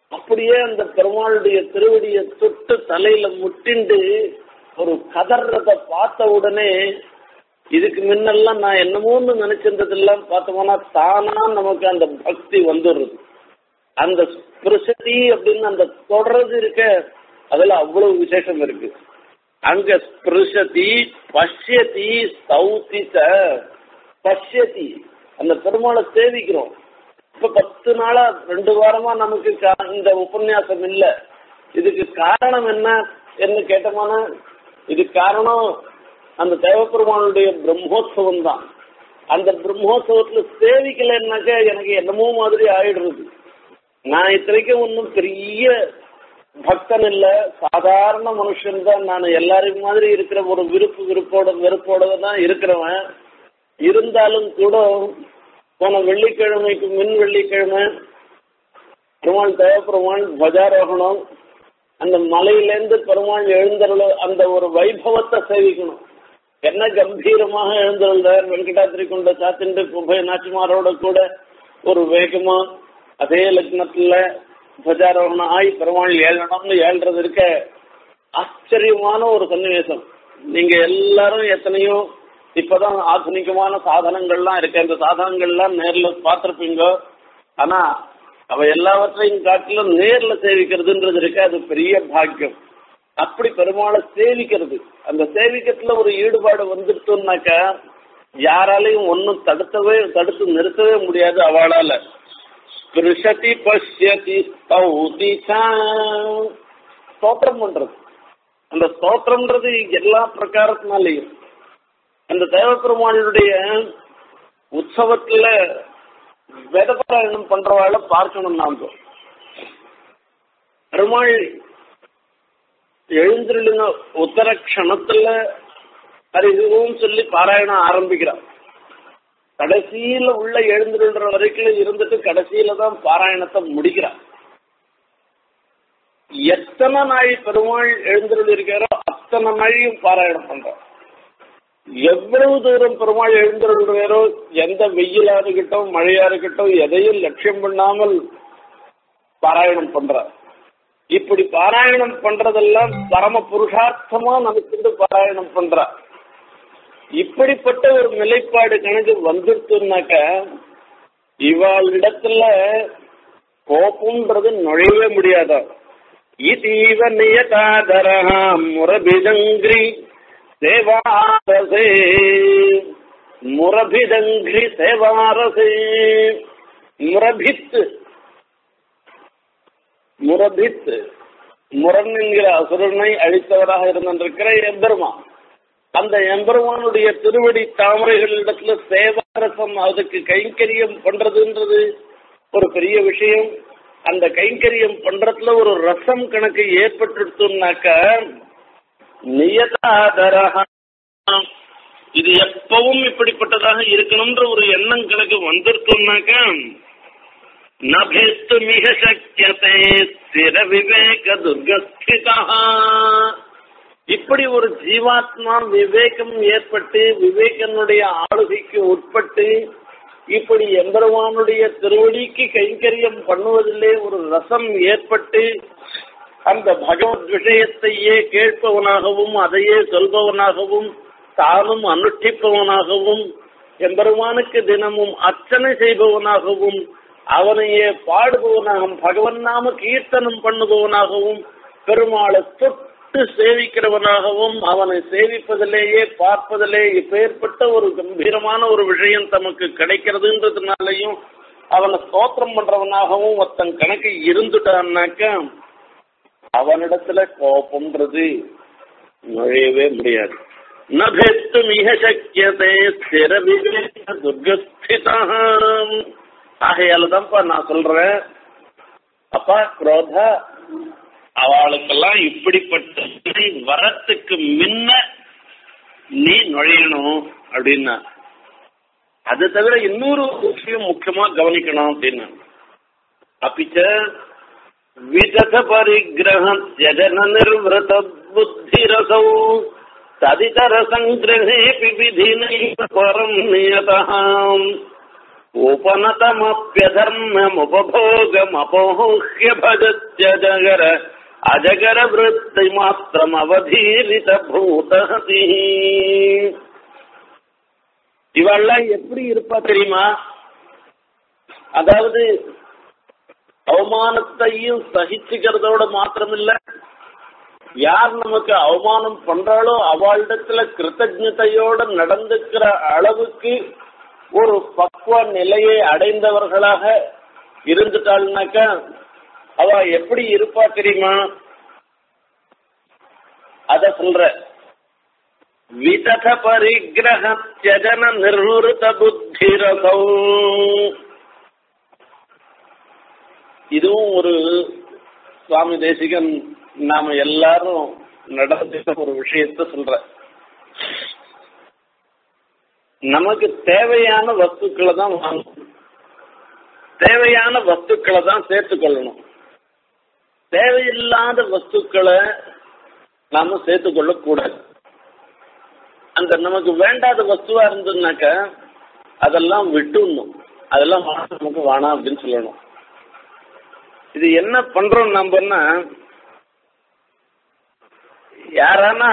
அப்படியே அந்த பெருமாளுடைய திருவடியை தொட்டு தலையில முட்டிண்டு ஒரு கதறத பார்த்த உடனே இதுக்கு முன்னெல்லாம் நான் என்னமோன்னு நினைச்சிருந்ததெல்லாம் பார்த்தோம்னா தானா நமக்கு அந்த பக்தி வந்துடுறது அந்த ஸ்பிருசதி அப்படின்னு அந்த தொடர்றது இருக்க அதுல அவ்வளவு விசேஷம் இருக்கு அங்க ஸ்பிருஷதி பஷ்யதி சௌதி பஷ்யதி அந்த பெருமாளை சேவிக்கிறோம் இப்ப பத்து நாளா ரெண்டு வாரமா நமக்கு கா- இந்த உபன்யாசம் இல்ல இதுக்கு காரணம் என்ன என்ன கேட்டோம்னா இது காரணம் அந்த தேவப்பெருமானுடைய பிரம்மோத்சவம் தான் அந்த பிரம்மோத்சவத்துல சேவிக்கலைன்னாக்க எனக்கு என்னமோ மாதிரி ஆயிடுறது நான் இத்தனைக்கும் ஒன்றும் பெரிய பக்தன் இல்ல சாதாரண மனுஷன் தான் நான் எல்லாரும் மாதிரி இருக்கிற ஒரு விருப்பு விருப்போட வெறுப்போட தான் இருக்கிறவன் இருந்தாலும் கூட போன வெள்ளிக்கிழமைக்கு மின் வெள்ளிக்கிழமை பெருமாள் தேவப்பெருமாள் பஜாரோகணம் அந்த மலையிலேருந்து பெருமாள் எழுந்தருள அந்த ஒரு வைபவத்தை சேவிக்கணும் என்ன கம்பீரமாக எழுந்தருள்றார் வெங்கடாத்திரி கொண்ட சாத்திண்டு உபய நாச்சிமாரோட கூட ஒரு வேகமா அதே லக்னத்துல துவஜாரோகணம் ஆகி பெருமாள் ஏழனம்னு ஏழ்றது இருக்க ஆச்சரியமான ஒரு சன்னிவேசம் நீங்க எல்லாரும் எத்தனையோ இப்பதான் ஆధుனிகமான சாதனங்கள்லாம் இருக்கு அந்த சாதனங்கள்லாம் நேர்ல பார்த்திருப்பீங்க ஆனா அவ எல்லாவற்றையும் காட்டிலும் நேர்ல சேவிக்கிறதுன்றது இருக்கு அது பெரிய பாக்கியம் அப்படி பெருமாளை சேவிக்கிறது அந்த சேவிக்கத்துல ஒரு ஈடுபாடு வந்துடுச்சுன்னாக்கா யாராலையும் ஒன்னும் தடுத்தவே தடுத்து நிறுத்தவே முடியாது அவளால ஸ்பிருஷதி பஷ்யதி ஸ்தௌதி ச. ஸ்தோத்திரம் பண்றது அந்த ஸ்தோத்திரம்ன்றது எல்லா பிரகாரத்தினாலையும் அந்த தேவப்பெருமானுடைய உற்சவத்துல வேதபாராயணம் பண்றவாள பார்க்கணும் நாம பெருமாள் எழுந்திருந்த உத்தர க்ஷணத்துல ஹரிதுவும் சொல்லி பாராயணம் ஆரம்பிக்கிறான் கடைசியில உள்ள எழுந்திருன்ற வரைக்கும் இருந்துட்டு கடைசியில தான் பாராயணத்தை முடிக்கிறான் எத்தனை நாள் பெருமாள் எழுந்திருள் இருக்காரோ அத்தனை நாளையும் பாராயணம் பண்றான் எவ்வளவு தூரம் பெருமாள் எழுந்திருக்கிறோ எந்த வெயிலா இருக்கட்டும் மழையா இருக்கட்டும் எதையும் லட்சியம் பண்ணாமல் பாராயணம் பண்றார் இப்படி பாராயணம் பண்றதெல்லாம் பரம புருஷார்த்தமா நமக்கு பாராயணம் பண்றார் இப்படிப்பட்ட ஒரு நிலைப்பாடு கணக்கு வந்துருச்சுனாக்க இவாளிடத்துல கோபம்ன்றது நுழையவே முடியாதா இதீவ நியதாதரஹா முரபிதங்கிரி சேவாரசே முரபிதங்கிரி சேவாரசே முரபித் முரபித் முரண் என்கிற அசுரனை அழித்தவராக இருந்திருக்கிற எம்பெருமான் அந்த எம்பெருமானுடைய திருவடி தாமரைகளிடத்துல சேவாரசம் அதுக்கு கைங்கரியம் பண்றதுன்றது ஒரு பெரிய விஷயம் அந்த கைங்கரியம் பண்றதுல ஒரு ரசம் கணக்கு ஏற்பட்டுனாக்க நியதாதரஹா இது எப்பவும் இப்படிப்பட்டதாக இருக்கணும்ன்ற ஒரு எண்ணம் கணக்கு வந்துருத்தோம்னாக்க நபேஸ்து மிக சக்கியத்தை ஸ்திர விவேக துர்கஸ்திதா இப்படி ஒரு ஜீவாத்மா விவேகம் ஏற்பட்டு விவேகனுடைய ஆளுகைக்கு உட்பட்டு இப்படி எம்பெருமானுடைய திருவடிக்கு கைங்கரியம் பண்ணுவதிலே ஒரு ரசம் ஏற்பட்டு அந்த பகவத் விஷயத்தையே கேட்பவனாகவும் அதையே சொல்பவனாகவும் தானும் அனுஷ்டிப்பவனாகவும் எம்பெருமானுக்கு தினமும் அர்ச்சனை செய்பவனாகவும் அவனையே பாடுபவனாகவும் பகவன் நாம கீர்த்தனம் பண்ணுபவனாகவும் பெருமாளை தொட்டு சேவிக்கிறவனாகவும் அவனை சேவிப்பதிலேயே பார்ப்பதிலே இப்பேற்பட்ட ஒரு கம்பீரமான ஒரு விஷயம் தமக்கு கிடைக்கிறதுன்றதுனாலையும் அவனை ஸ்தோத்திரம் பண்றவனாகவும் ஒருத்தன் கணக்கு இருந்துட்டான்னாக்க அவனிடத்துல கோபம்ன்றது நுழையவே முடியாது நபெத்து மிக சக்கியத்தை ஸ்திர விவேக துர்கஸ்திதாம் ஆகையால தான்ப்பா நான் சொல்றேன் அப்பா குரோதா அவளுக்கெல்லாம் இப்படிப்பட்ட நிலை வரத்துக்கு முன்ன நீ நுழையணும் அப்படின்னா அது தவிர இன்னொரு விஷயம் முக்கியமா கவனிக்கணும் அப்படின்னா அப்பிச்ச விதத பரிகிரகம் ஜன நிர்வத புத்திரசௌ ததிதர சங்கிரகே விதினை பரம் நியதாம் उपनतमप्यधर्ममुपभोगमपोह्य भजत्य जगर अजगर वृत्तिमात्रमवधीरित भूतहति இவெல்லாம் எப்படி இருப்பா தெரியுமா அதாவது அவமானத்தையும் சகிச்சுக்கிறதோட மாத்திரமில்ல யார் நமக்கு அவமானம் பண்றாளோ அவளிடத்துல கிருத்தஜதையோட நடந்துக்கிற அளவுக்கு ஒரு பக்குவ நிலையை அடைந்தவர்களாக இருந்துட்டாள்னாக்கா அவ எப்படி இருப்பா தெரியுமா அத சொல்ற விதத பரிகிரக தியஜன நிர்வருத்த புத்திரசௌ இதுவும் ஒரு சுவாமி தேசிகன் நாம எல்லாரும் நடந்துட்ட ஒரு விஷயத்த சொல்ற நமக்கு தேவையான வஸ்துக்களை தான் வாங்கணும் தேவையான வஸ்துக்களை தான் சேர்த்துக்கொள்ளணும் தேவையில்லாத வஸ்துக்களை நாம சேர்த்துக்கொள்ள கூடாது அந்த நமக்கு வேண்டாத வஸ்துவா இருந்ததுனாக்க அதெல்லாம் விட்டுடணும் அதெல்லாம் வேணாம், நமக்கு வேணாம் அப்படின்னு சொல்லணும் இது என்ன பண்றோம் நம்பன்னா யாரானா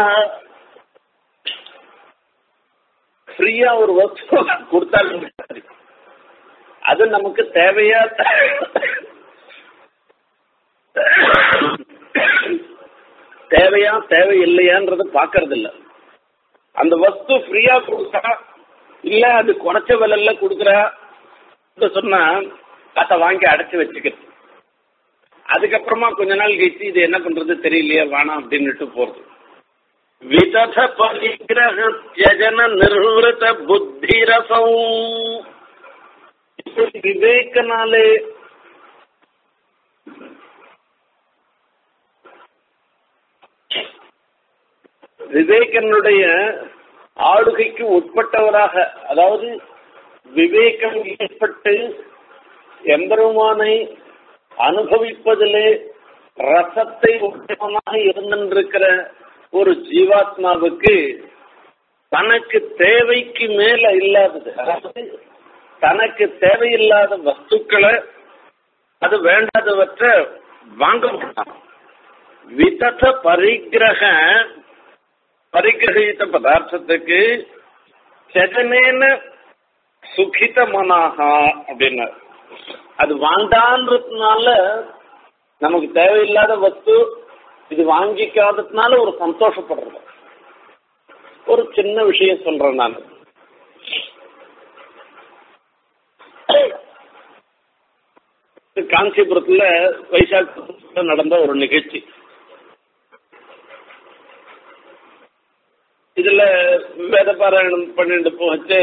ஃப்ரீயா ஒரு வஸ்து கொடுத்தாலும் சரி. அது நமக்கு தேவையா தேவையா தேவையில்லையான்றத பாக்குறது இல்ல அந்த வஸ்து ஃப்ரீயா கொடுத்தா இல்ல அது குறைச்ச விலையில கொடுக்குறா சொன்னா அதை வாங்கி அடைச்சு வச்சுக்கிறது அதுக்கப்புறமா கொஞ்ச நாள் கழிச்சு இது என்ன பண்றது தெரியலையே வேணாம் அப்படின்னுட்டு போறது விதத பரிகிரக தியஜன நிர்வൃత புத்திரசம் இப்படி விவேகனாலே விவேகனுடைய ஆளுகைக்கு உட்பட்டவராக அதாவது விவேகம் ஏற்பட்டு எம்பெருமானை அனுபவிப்பதிலே ரசத்தை உடையவனாக இருந்திருக்கிற ஒரு ஜீவாத்மாவுக்கு தனக்கு தேவைக்கு மேல இல்லாதது அதாவது தனக்கு தேவையில்லாத வஸ்துக்களை அது வேண்டாதவற்றை வாங்க மாட்டான் விதத பரிகிரக பரிகிரகித்த பதார்த்தத்துக்கு செதனேன சுகித மனாகா அப்படின்னார் அது வாண்டான்றதுனால நமக்கு தேவையில்லாத வஸ்து இது வாங்கிக்காததுனால ஒரு சந்தோஷப்படுறது ஒரு சின்ன விஷயம் சொல்றேன் நான் காஞ்சிபுரத்துல வைசாख நடந்த ஒரு நிகழ்ச்சி இதுல வேத பாராயணம் பண்ணிட்டு போச்சு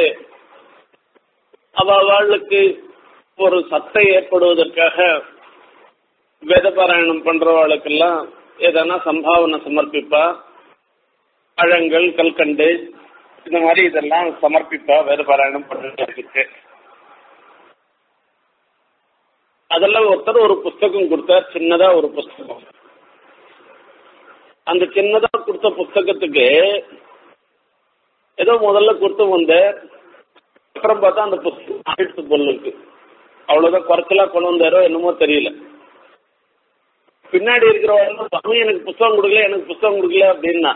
அவ அவளுக்கு ஒரு சத்தை ஏற்படுவதற்காக வேத பாராயணம் பண்றவாளுக்கெல்லாம் எதனா சம்பாவனை சமர்ப்பிப்பா பழங்கள் கல்கண்டு இந்த மாதிரி இதெல்லாம் சமர்ப்பிப்பா வேத பாராயணம் பண்ணிட்டு அதெல்லாம் ஒருத்தர் ஒரு புஸ்தகம் கொடுத்தார் சின்னதா ஒரு புஸ்தகம் அந்த சின்னதா கொடுத்த புஸ்தகத்துக்கு ஏதோ முதல்ல கொடுத்து வந்த அப்புறம் பார்த்தா அந்த புஸ்தகம் ஆயிடுச்சு பொருளுக்கு அவ்வளவுதான் குறைச்சலா கொண்டு வந்தாரோ என்னமோ தெரியல பின்னாடி இருக்கிறவங்க சுவாமி எனக்கு புஸ்தகம் கொடுக்கல எனக்கு புஸ்தகம் கொடுக்கல அப்படின்னா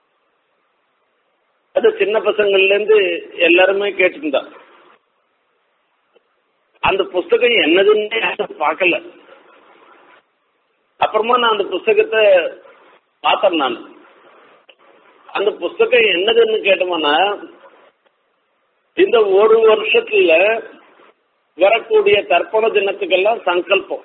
அது சின்ன பசங்கள்ல இருந்து எல்லாருமே கேட்டுருந்தா அந்த புஸ்தகம் என்னதுன்னு யாரும் பார்க்கல அப்புறமா நான் அந்த புஸ்தகத்தை பார்த்தேன் நான் அந்த புஸ்தகம் என்னதுன்னு கேட்டோம்னா இந்த ஒரு வருஷத்துல வரக்கூடிய தர்ப்பண தினத்துக்கெல்லாம் சங்கல்பம்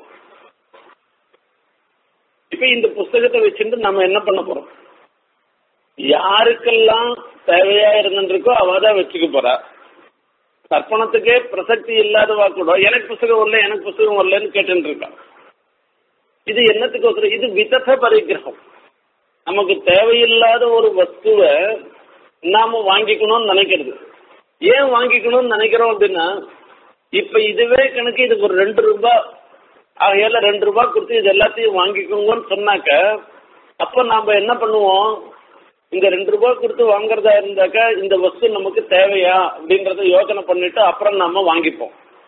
இப்ப இந்த புஸ்தகத்தை வச்சுட்டு நம்ம என்ன பண்ண போறோம் யாருக்கெல்லாம் தேவையா இருந்துருக்கோ அவ தான் வச்சுக்க போறா தர்ப்பணத்துக்கே பிரசக்தி இல்லாதவா கூட எனக்கு புஸ்தகம் வரல எனக்கு புஸ்தகம் வரலன்னு கேட்டுட்டு இருக்கா இது என்னத்துக்கு இது விதத பரிகிரகம் நமக்கு தேவையில்லாத ஒரு வஸ்துவை நாம வாங்கிக்கணும்னு நினைக்கிறது ஏன் வாங்கிக்கணும்னு நினைக்கிறோம் அப்படின்னா இப்ப இதுவே கணக்கு இதுக்கு ஒரு ரெண்டு ரூபாய் ஆகையால ரெண்டு ரூபாய் கொடுத்து இது எல்லாத்தையும் வாங்கிக்கோங்கன்னு சொன்னாக்க அப்ப நாம என்ன பண்ணுவோம் இந்த ரெண்டு ரூபாய் கொடுத்து வாங்குறதா இருந்தாக்கா இந்த வஸ்து நமக்கு தேவையா அப்படின்றத யோசனை பண்ணிட்டு அப்புறம் நாம வாங்கிப்போம்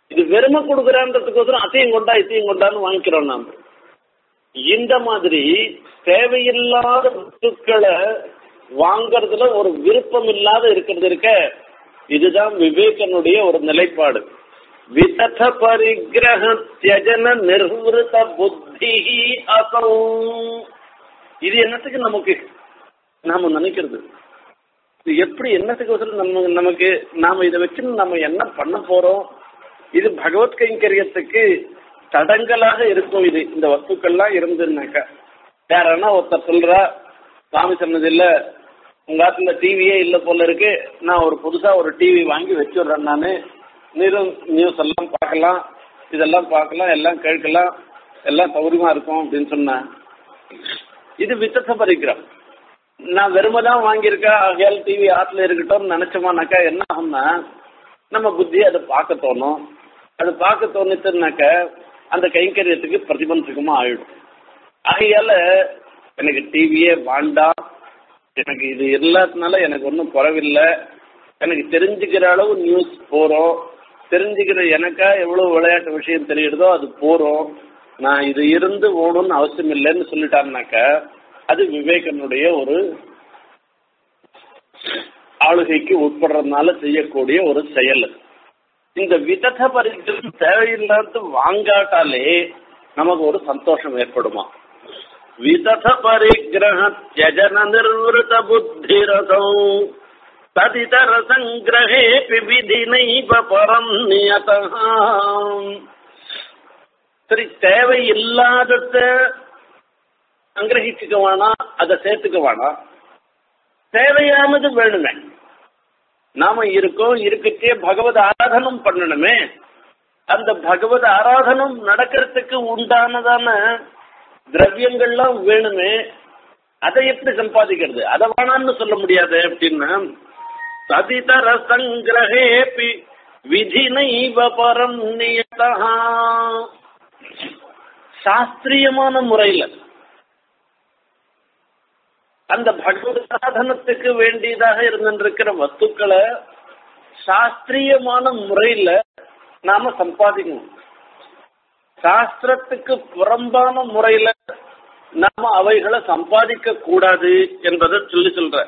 இது வெறுமை கொடுக்குறான்றதுக்கோசரம் அத்தையும் கொண்டா இத்தையும் கொண்டான்னு வாங்கிக்கிறோம் நாம இந்த மாதிரி தேவையில்லாத வஸ்துக்களை வாங்கறதுல ஒரு விருப்பம் இல்லாத இருக்கிறது இருக்க இதுதான் விவேகனுடைய ஒரு நிலைப்பாடு விதத பரிகிரக தியஜன நிர்வൃത புத்தி அசௌ இது என்னத்துக்கு நமக்கு நாம நினைக்கிறது இது எப்படி என்னத்துக்கு நம்ம நமக்கு நாம இதை வச்சு நம்ம என்ன பண்ண போறோம் இது பகவத் கைங்கரியத்துக்கு தடங்கலாக இருக்கும் இது இந்த வஸ்துக்கள்லாம் இருந்துன்னாக்கா யாரன்னா ஒருத்தர் சொல்றா சாமி சொன்னதில்ல உங்க ஆத்துல டிவியே இல்ல போல இருக்கு நான் ஒரு புதுசா ஒரு டிவி வாங்கி வச்சுடுறேன் நானு நீரும் நியூஸ் எல்லாம் பார்க்கலாம் இதெல்லாம் பார்க்கலாம் எல்லாம் கேட்கலாம் எல்லாம் சௌகரியமா இருக்கும் அப்படின்னு சொன்னேன் இது வித்தச பரிகிரம் நான் வெறுமை தான் வாங்கியிருக்கேன் ஆகையால் டிவி ஆத்துல இருக்கட்டும் நினைச்சோமானாக்கா என்ன ஆகும்னா நம்ம புத்தி அதை பார்க்க தோணும் அது பார்க்க தோணுச்சுனாக்க அந்த கைங்கரியத்துக்கு பிரதிபந்தகமா ஆயிடும் ஆகையால எனக்கு டிவியே வேண்டாம் எனக்கு இது இல்லாதனால எனக்கு ஒன்றும் குறவில்லை எனக்கு தெரிஞ்சுக்கிற அளவு நியூஸ் போகிறோம் தெரிஞ்சுக்கிற எனக்கா எவ்வளோ விளையாட்டு விஷயம் தெரியுறதோ அது போகிறோம் நான் இது இருந்து ஓடணும்னு அவசியம் இல்லைன்னு சொல்லிட்டாருனாக்க அது விவேகனுடைய ஒரு ஆளுகைக்கு உட்படுறதுனால செய்யக்கூடிய ஒரு செயல் இந்த விதத பரிகிரம் தேவையில்லாத வாங்காட்டாலே நமக்கு ஒரு சந்தோஷம் ஏற்படுமா விதத பரிகிரக தியஜன நிர்வൃത புத்திரசௌ ததிதர சங்கிரகே விதினைவ பரம் நியத சரி தேவையில்லாதத சங்கிரகிச்சுக்க வேணாம் அதை சேர்த்துக்க வேணாம் தேவையானது வேணுமே நாம இருக்கோம் இருக்கச்சே பகவத் ஆராதனம் பண்ணணுமே அந்த பகவத் ஆராதனம் நடக்கிறதுக்கு உண்டானதான திரவியங்கள்லாம் வேணுமே அதை எப்படி சம்பாதிக்கிறது அதை வேணாம்னு சொல்ல முடியாது அப்படின்னா சதிதர சங்கிரகேபி விதினைவ பரம் நியதா சாஸ்திரியமான முறையில் அந்த பகவத் சாதனத்துக்கு வேண்டியதாக இருந்திருக்கிற வஸ்துக்களை சாஸ்திரியமான முறையில நாம சம்பாதிக்கணும் சாஸ்திரத்துக்கு புறம்பான முறையில நாம அவைகளை சம்பாதிக்க கூடாது என்பதை சொல்லி சொல்ற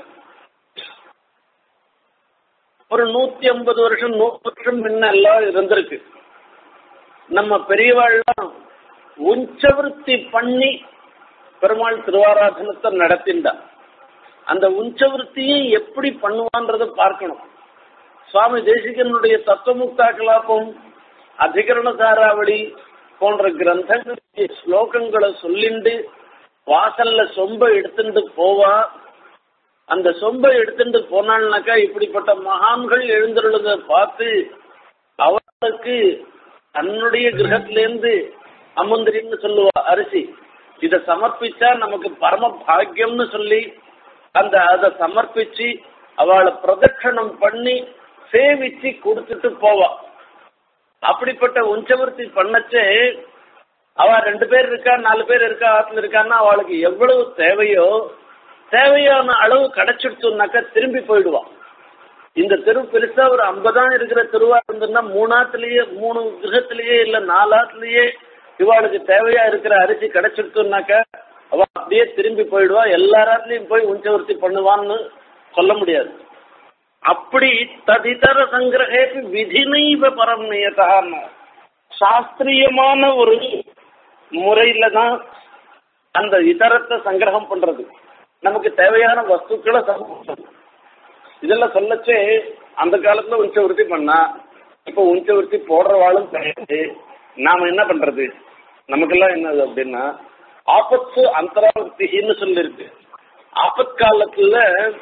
ஒரு நூத்தி ஐம்பது வருஷம் நூறு வருஷம் முன்ன எல்லாம் இருந்திருக்கு நம்ம பெரியவாள்லாம் உஞ்சவருத்தி பண்ணி பெருமாள் திருவாராதனத்தை நடத்திண்டா அந்த உஞ்சவருத்தியை எப்படி பண்ணுவான்றத பார்க்கணும் சுவாமி தேசிகனுடைய தத்துவமுக்தா கலாபம் அதிகரண சாராவளி போன்ற கிரந்தங்களுடைய ஸ்லோகங்களை சொல்லிண்டு வாசல்ல சொம்ப எடுத்துட்டு போவா அந்த சொம்பை எடுத்துட்டு போனாள்னாக்கா இப்படிப்பட்ட மகான்கள் எழுந்துள்ளதை பார்த்து அவர்களுக்கு தன்னுடைய கிரகத்திலேருந்து அமுந்திரின்னு சொல்லுவா அரிசி இதை சமர்ப்பிச்சா நமக்கு பரம பாக்கியம்னு சொல்லி அந்த அதை சமர்ப்பிச்சு அவளை பிரதட்சணம் பண்ணி சேவிச்சு கொடுத்துட்டு போவா அப்படிப்பட்ட உஞ்சவர்த்தி பண்ணச்சே அவ ரெண்டு பேர் இருக்கா நாலு பேர் இருக்கா ஆத்துல இருக்கான்னா அவளுக்கு எவ்வளவு தேவையோ தேவையான அளவு கிடைச்சிடுச்சுனாக்கா திரும்பி போயிடுவான் இந்த தெரு பெருசா ஒரு ஐம்பதாம் இருக்கிற தெருவா இருந்ததுன்னா மூணாத்துலயே மூணு கிரகத்திலேயே இல்ல நாலாத்துலயே இவாளுக்கு தேவையா இருக்கிற அரிசி கிடைச்சிருக்குனாக்க அவ அப்படியே திரும்பி போயிடுவா எல்லாராத்துலயும் போய் உஞ்சவர்த்தி பண்ணுவான்னு சொல்ல முடியாது அப்படி ததிதர சங்கிரகேபி விதினைவ பரம் நியதான்னு சாஸ்திரியமான ஒரு முறையில தான் அந்த இதரத்தை சங்கிரகம் பண்றது நமக்கு தேவையான வஸ்துக்களை சமர்ப்பிச்சது இதெல்லாம் சொல்லச்சே அந்த காலத்துல உஞ்சவருத்தி பண்ணா இப்ப உஞ்சவருத்தி போடுறவாளும் கிடையாது நாம என்ன பண்றது நமக்கெல்லாம் என்னது அப்படின்னா ஆபத்து அந்தராவர்த்தின்னு சொல்லிருக்கு ஆபத் காலத்துல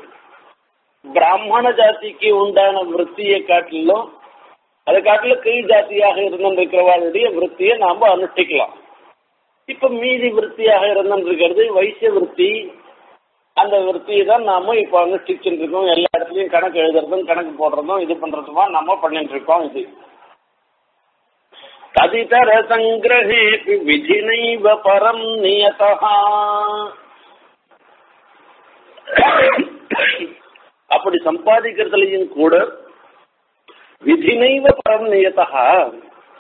பிராமண ஜாதிக்கு உண்டான விற்த்தியை காட்டிலும் அதை காட்டில கீழ் ஜாதியாக இருந்திருக்கிறவாளுடைய விற்த்தியை நாம அனுஷ்டிக்கலாம் இப்ப மீதி விற்த்தியாக இருந்திருக்கிறது வைசிய விற்பி அந்த விற்த்தியை தான் நாம இப்ப அனுஷ்டிச்சுட்டு இருக்கோம் எல்லா இடத்துலயும் கணக்கு எழுதுறதும் கணக்கு போடுறதும் இது பண்றதுமா நம்ம பண்ணிட்டு இருக்கோம் இது ததிதர சங்கிரகே விதினைவ பரம் நியதா அப்படி சம்பாதிக்கிறதுலையும் கூட விதினைவ பரம் நியதா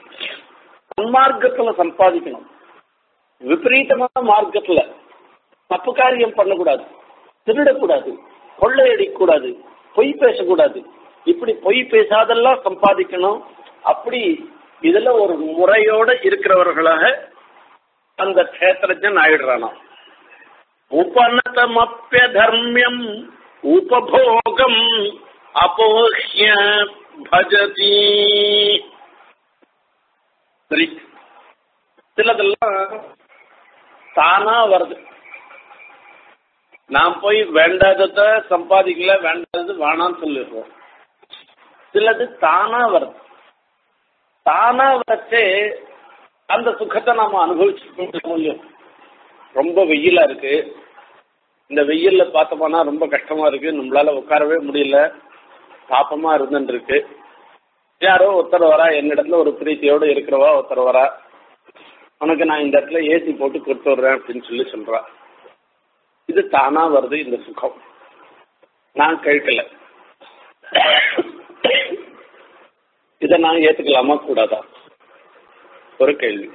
சன்மார்க்கத்துல சம்பாதிக்கணும் விபரீதமான மார்க்கத்துல தப்பு காரியம் பண்ணக்கூடாது திருடக்கூடாது கொள்ளையடிக்கக்கூடாது பொய் பேசக்கூடாது இப்படி பொய் பேசாதெல்லாம் சம்பாதிக்கணும் அப்படி இதுல ஒரு முறையோட இருக்கிறவர்களாக அந்த கஷேத்திரஜன் ஆயிடுறானா உபநதமப்பிய தர்மியம் உபபோகம் அபோஹ்ய பஜதி சரி சிலதெல்லாம் தானா வருது நான் போய் வேண்டாதத சம்பாதிக்கல வேண்டாதது வேணாம்னு சொல்லிடுறோம் சிலது தானா வருது தானா வச்சே அந்த சுகத்தை நாம அனுபவிச்சு முடியும் ரொம்ப வெயிலா இருக்கு இந்த வெயில்ல பார்த்தோம்னா ரொம்ப கஷ்டமா இருக்கு நம்மளால உட்காரவே முடியல பாப்பமா இருந்துட்டு இருக்கு யாரோ ஒருத்தர் வரா என்னிடத்துல ஒரு பிரீத்தியோட இருக்கிறவா ஒருத்தர் வரா உனக்கு நான் இந்த இடத்துல ஏசி போட்டு கொடுத்து விடுறேன் அப்படின்னு சொல்லி சொல்றா இது தானா வருது இந்த சுகம் நான் கேட்கல இதை நான் ஏத்துக்கலாமா கூடாதா ஒரு கேள்வி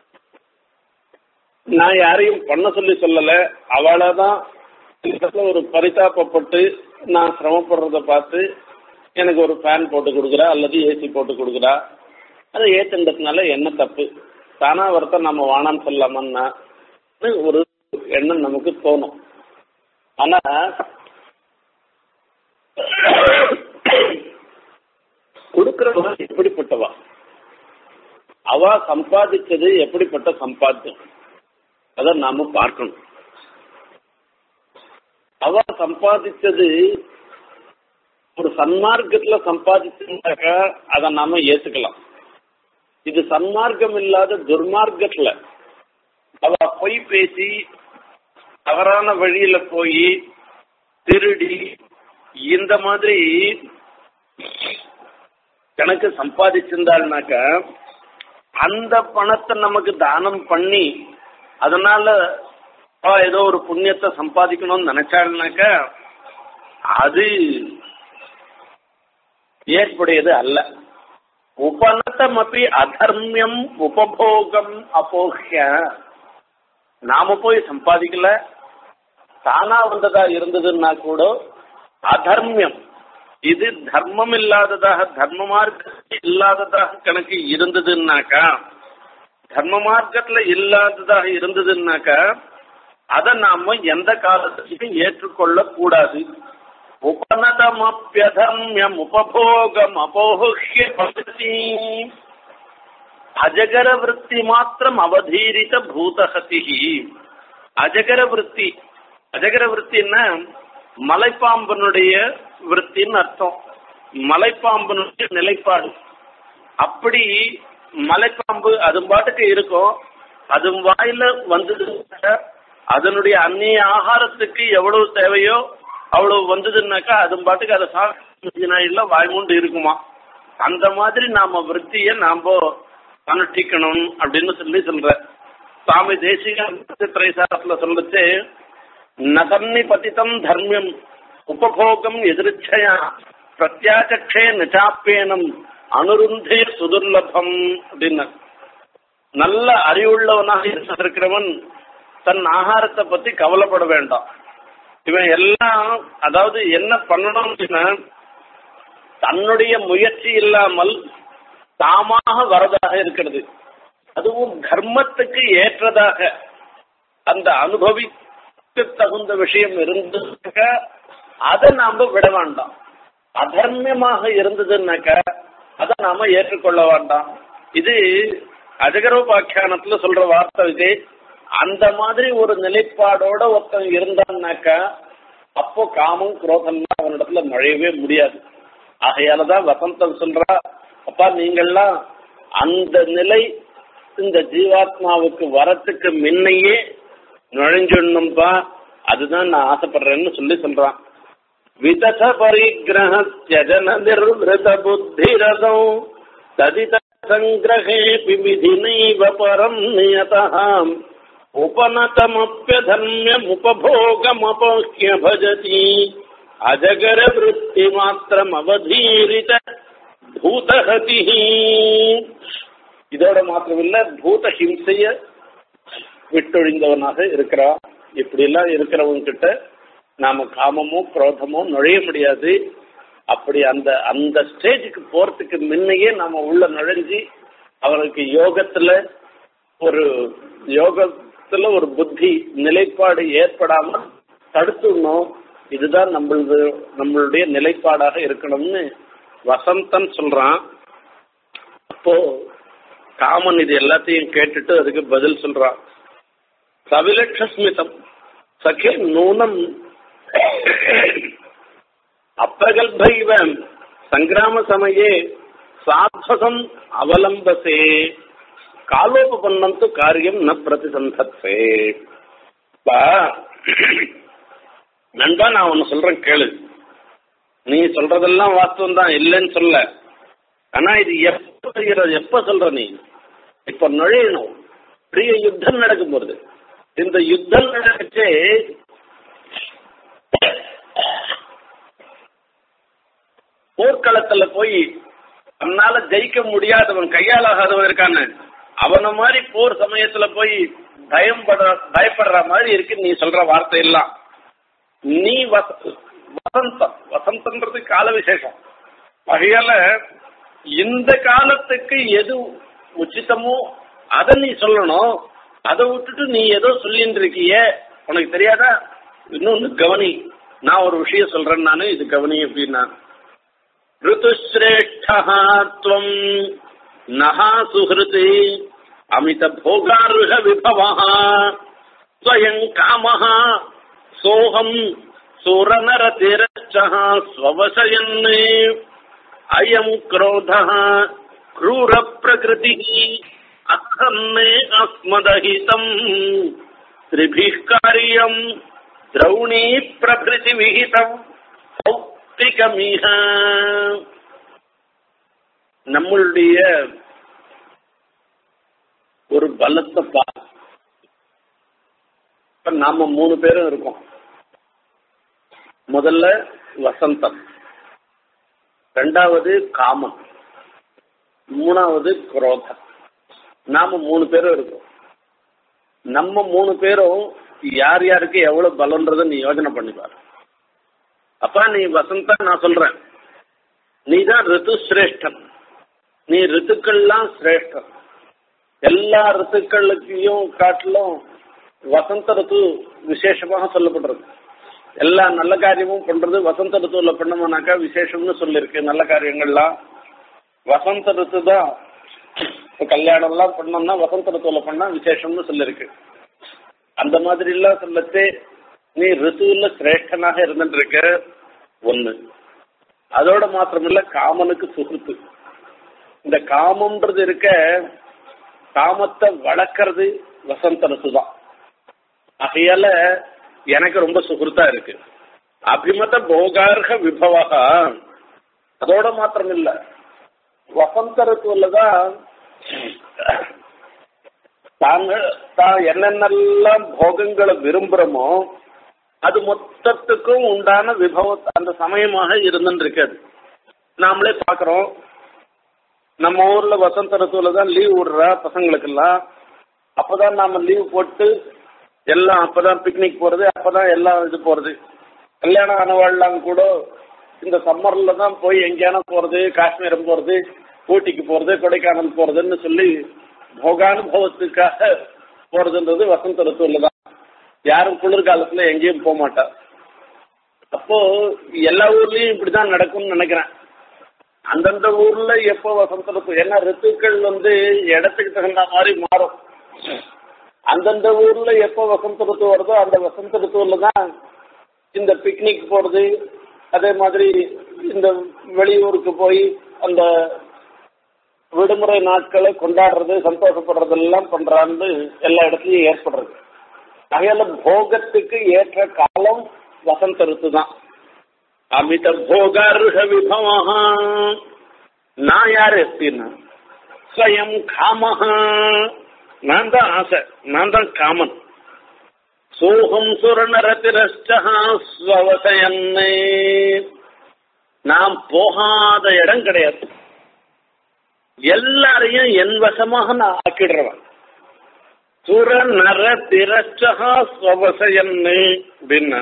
நான் யாரையும் பண்ண சொல்லி சொல்லல அவளதான் ஒரு பரிதாபப்பட்டு நான் சிரமப்படுறத பார்த்து எனக்கு ஒரு ஃபேன் போட்டு கொடுக்குறா அல்லது ஏசி போட்டு கொடுக்குறா அதை ஏத்துன்றதுனால என்ன தப்பு தானா ஒருத்தர் நம்ம வானான்னு சொல்லலாமன்னா ஒரு எண்ணம் நமக்கு தோணும் ஆனா கொடுக்கிறவங்க எப்படிப்பட்டவா அவ சம்பாதிச்சது எப்படிப்பட்ட சம்பாத்தியம் அதை நாம பார்க்கணும் அவ சம்பாதிச்சது ஒரு சன்மார்க்கத்துல சம்பாதிச்சுட்டாக்கா அதை நாம ஏத்துக்கலாம் இது சன்மார்க்கம் இல்லாத துர்மார்க்கத்துல அவ பொய் பேசி தவறான வழியில போய் திருடி இந்த மாதிரி கணக்கு சம்பாதிச்சிருந்தாள்னாக்க அந்த பணத்தை நமக்கு தானம் பண்ணி அதனால ஏதோ ஒரு புண்ணியத்தை சம்பாதிக்கணும்னு நினைச்சாள்னாக்க அது ஏற்புடையது அல்ல உபநத்தம் அப்படி அதர்மியம் உபபோகம் அபோகிய நாம போய் சம்பாதிக்கல தானா வந்ததா இருந்ததுன்னா கூட அதர்மியம் இது தர்மம் இல்லாததாக தர்ம மார்க்கத்தில் இல்லாததாக கணக்கு இருந்ததுன்னாக்கா தர்ம மார்க்கத்துல இல்லாததாக இருந்ததுன்னாக்கா அதை நாம எந்த காலத்திலையும் ஏற்றுக்கொள்ள கூடாது உபநதமப்பியதர்மியம் உபபோகம் அபோஹ்ய பகதி அஜகர விற்பி மாத்திரம் அவதீரித பூதகதி அஜகர விற்பி அஜகர விற்பின்னா மலைப்பாம்பனுடைய விற்பின்னு அர்த்தம் மலைப்பாம்பனுடைய நிலைப்பாடு அப்படி மலைப்பாம்பு அது பாட்டுக்கு இருக்கும் அது வாயில வந்தது அதனுடைய அந்நிய ஆகாரத்துக்கு எவ்வளவு தேவையோ அவ்வளவு வந்ததுன்னாக்கா அது பாட்டுக்கு அதை சாப்பிட்டு வாய்மூண்டு இருக்குமா அந்த மாதிரி நாம விற்த்திய நாம அனுஷ்டிக்கணும் அப்படின்னு சொல்லி சொல்ற சுவாமி தேசிக திரைசாரத்துல சொல்லிச்சு நகர்னி பதித்தம் தர்மியம் உபபோகம் எதிர்ச்சயா பிரத்யாச்சே நிச்சாப்பேனம் அனுருந்தே சுதுர்லபம் அப்படின்னு நல்ல அறிவுள்ளவனாக இருக்கிறவன் தன் ஆகாரத்தை பத்தி கவலைப்பட வேண்டாம் இவன் எல்லாம் அதாவது என்ன பண்ணணும் அப்படின்னா தன்னுடைய முயற்சி இல்லாமல் தாமாக வரதாக இருக்கிறது அதுவும் தர்மத்துக்கு ஏற்றதாக அந்த அனுபவிக்க தகுந்த விஷயம் இருந்ததுனாக்க அதை நாம விட வேண்டாம் அதர்மியமாக இருந்ததுன்னாக்க அதை நாம ஏற்றுக்கொள்ள வேண்டாம் இது அஜகரோபாக்கியானத்துல சொல்ற வார்த்தை இது அந்த மாதிரி ஒரு நிலைப்பாடோட ஒருத்தன் இருந்தான்னாக்கா அப்போ காமம் குரோதம்லாம் அவனிடத்துல நுழையவே முடியாது ஆகையாலதான் வசந்தம் சொல்றா அப்பா நீங்கள்லாம் அந்த நிலை இந்த ஜீவாத்மாவுக்கு வரத்துக்கு முன்னையே நுழைஞ்சிடணும்பா அதுதான் நான் ஆசைப்படுறேன்னு சொல்லி சொல்றான் விதத பரிகிரக ஜன நிர்வத புத்திரதோ ததித சங்கிரகே விதினைவ பரம் நியதாம் उपनतमप्यधर्म्यमुपभोगमपोह्य भजति अजगरवृत्तिमात्रमवधीरित भूतहतिः இதோட மாத்திரமில்ல பூத ஹிம்சைய விட்டொழிந்தவனாக இருக்கிறான் இப்படி எல்லாம் இருக்கிறவங்க கிட்ட நாம காமமோ குரோதமோ நுழைய முடியாது அப்படி அந்த அந்த ஸ்டேஜுக்கு போறதுக்கு முன்னையே நாம உள்ள நுழைஞ்சு அவருக்கு யோகத்துல ஒரு யோகத்துல ஒரு புத்தி நிலைப்பாடு ஏற்படாம தடுத்துடணும் இதுதான் நம்மளது நம்மளுடைய நிலைப்பாடாக இருக்கணும்னு வசந்தன் சொல்றான் அப்போ காமன் இது எல்லாத்தையும் கேட்டுட்டு அதுக்கு பதில் சொல்றான் சவிலட்சஸ்மிதம் சഖே நூனம் அப்பிரகல்பைவ சங்கிராம சமயே சாத்வசம் அவலம்பசே காலோபபன்னம் து காரியம் ந பிரதிசந்தத்வே நண்பா நான் ஒன்னு சொல்றேன் கேளு நீ சொல்றதெல்லாம் வாஸ்தவம் தான் இல்லைன்னு சொல்ல ஆனா இது எப்ப செய்யறது எப்ப சொல்ற நீ இப்ப நுழையணும் பெரிய யுத்தம் நடக்கும் போறது இந்த யுத்தம் நடக்கச்சே போர்க்களத்துல போய் தன்னால ஜெயிக்க முடியாதவன் கையாளாகாதவன் இருக்கான்னு அவன மாதிரி போர் சமயத்துல போய் பயம் படுற பயப்படுற மாதிரி இருக்கு நீ சொல்ற வார்த்தை எல்லாம் நீ வச- வசந்தம் வசந்தன்றது கால விசேஷம் ஆகையால இந்த காலத்துக்கு எது உச்சிதமோ அதை நீ சொல்லணும் அதை விட்டுட்டு நீ ஏதோ சொல்லிட்டு இருக்கிய உனக்கு தெரியாதா இன்னொன்னு கவனி நான் ஒரு விஷயம் சொல்றேன் நானு இது கவனி அப்படின்னா ऋतुश्रेष्ठः நகா சுஹൃति அமித போகாருக விபவः ஸ்வயம் காமः சோகம் சுரநரதிரச்சः ஸ்வவசயன் அயம் क्रोधः क्रूर प्रकृतिः अखन्ने अस्मदहितम् त्रिभिः कार्यम् द्रौणी प्रभृति विहितम् சௌத்திகமிக நம்மளுடைய ஒரு பலத்தை பா இப்ப நாம மூணு பேரும் இருக்கோம் முதல்ல வசந்தம் ரெண்டாவது காமம் மூணாவது குரோதம் நாம மூணு பேரும் இருக்கோம் நம்ம மூணு பேரும் யார் யாருக்கு எவ்வளவு பலன்றதை நீ யோசனை பண்ணி பாரு அப்பா நீ வசந்தா நான் சொல்றேன் நீ தான் ரித்து சிரேஷ்டன் நீ ரித்துக்கள்லாம் சிரேஷ்டன் எல்லா ரித்துக்களுக்கையும் காட்டிலும் வசந்த ரித்து விசேஷமாக சொல்லப்படுறது எல்லா நல்ல காரியமும் பண்றது வசந்த ரித்துவில் பண்ணோம்னாக்கா விசேஷம்னு சொல்லியிருக்கு நல்ல காரியங்கள்லாம் வசந்த ரித்து தான் இப்ப கல்யாணம் எல்லாம் பண்ணோம்னா வசந்த ரித்துவில் பண்ணா விசேஷம்னு சொல்லியிருக்கு அந்த மாதிரி எல்லாம் சொல்லச்சே நீ ரித்துவில் சிரேஷ்டனாக இருந்துட்டு இருக்க ஒண்ணு அதோட மாத்திரமில்ல காமனுக்கு சுகுத்து இந்த காமம்ன்றது இருக்க காமத்தை வளர்க்கறது வசந்த ரித்து தான் ஆகையால எனக்கு ரொம்ப சுகுர்த்தா இருக்கு அபிமத போகார்க விபவக அதோட மாத்திரம் இல்ல வசந்த ரித்துவில் தான் தாங்க தான் என்னென்னலாம் போகங்களை விரும்புறோமோ அது மொத்தத்துக்கும் உண்டான விபவ அந்த சமயமாக இருந்துட்டு இருக்காது நாமளே பார்க்குறோம் நம்ம ஊர்ல வசந்த ரித்துவில் தான் லீவ் விடுறா பசங்களுக்கெல்லாம் அப்பதான் நாம லீவ் போட்டு எல்லாம் அப்பதான் பிக்னிக் போறது அப்பதான் எல்லாம் இது போறது கல்யாணம் ஆனவாழ்லாம் கூட இந்த சம்மர்ல தான் போய் எங்கேயான போறது காஷ்மீரம் போறது ஊட்டிக்கு போறது கொடைக்கானல் போறதுன்னு சொல்லி போகானுபவத்துக்காக போறதுன்றது வசந்த ரித்துவில் தான் யாரும் குளிர்காலத்துல எங்கேயும் போக மாட்டா அப்போ எல்லா ஊர்லயும் இப்படிதான் நடக்கும்னு நினைக்கிறேன் அந்தந்த ஊர்ல எப்போ வசந்த ரித்து ஏன்னா ரித்துக்கள் வந்து இடத்துக்கு தகுந்த மாதிரி மாறும் அந்தந்த ஊர்ல எப்போ வசந்த ரித்து வருதோ அந்த வசந்த ரித்துவில் தான் இந்த பிக்னிக் போறது அதே மாதிரி இந்த வெளியூருக்கு போய் அந்த விடுமுறை நாட்களை கொண்டாடுறது சந்தோஷப்படுறதெல்லாம் பண்றான்னு எல்லா இடத்துலயும் ஏற்படுறது அகையால போகத்துக்கு ஏற்ற காலம் வசந்த ரித்து தான் அமித போகாருஷ விபவா நான் யாரு அப்படின்னா ஸ்வயம் காமஹா நான் தான் ஆசை நான் தான் காமன் சோகம் சுரணரத்திரஷ்டவசயன்னே நாம் போகாத இடம் கிடையாது எல்லாரையும் என் வசமாக நான் ஆக்கிடுறவன் சுர நர திரச்சகா ஸ்வவசயன்னு அப்படின்னா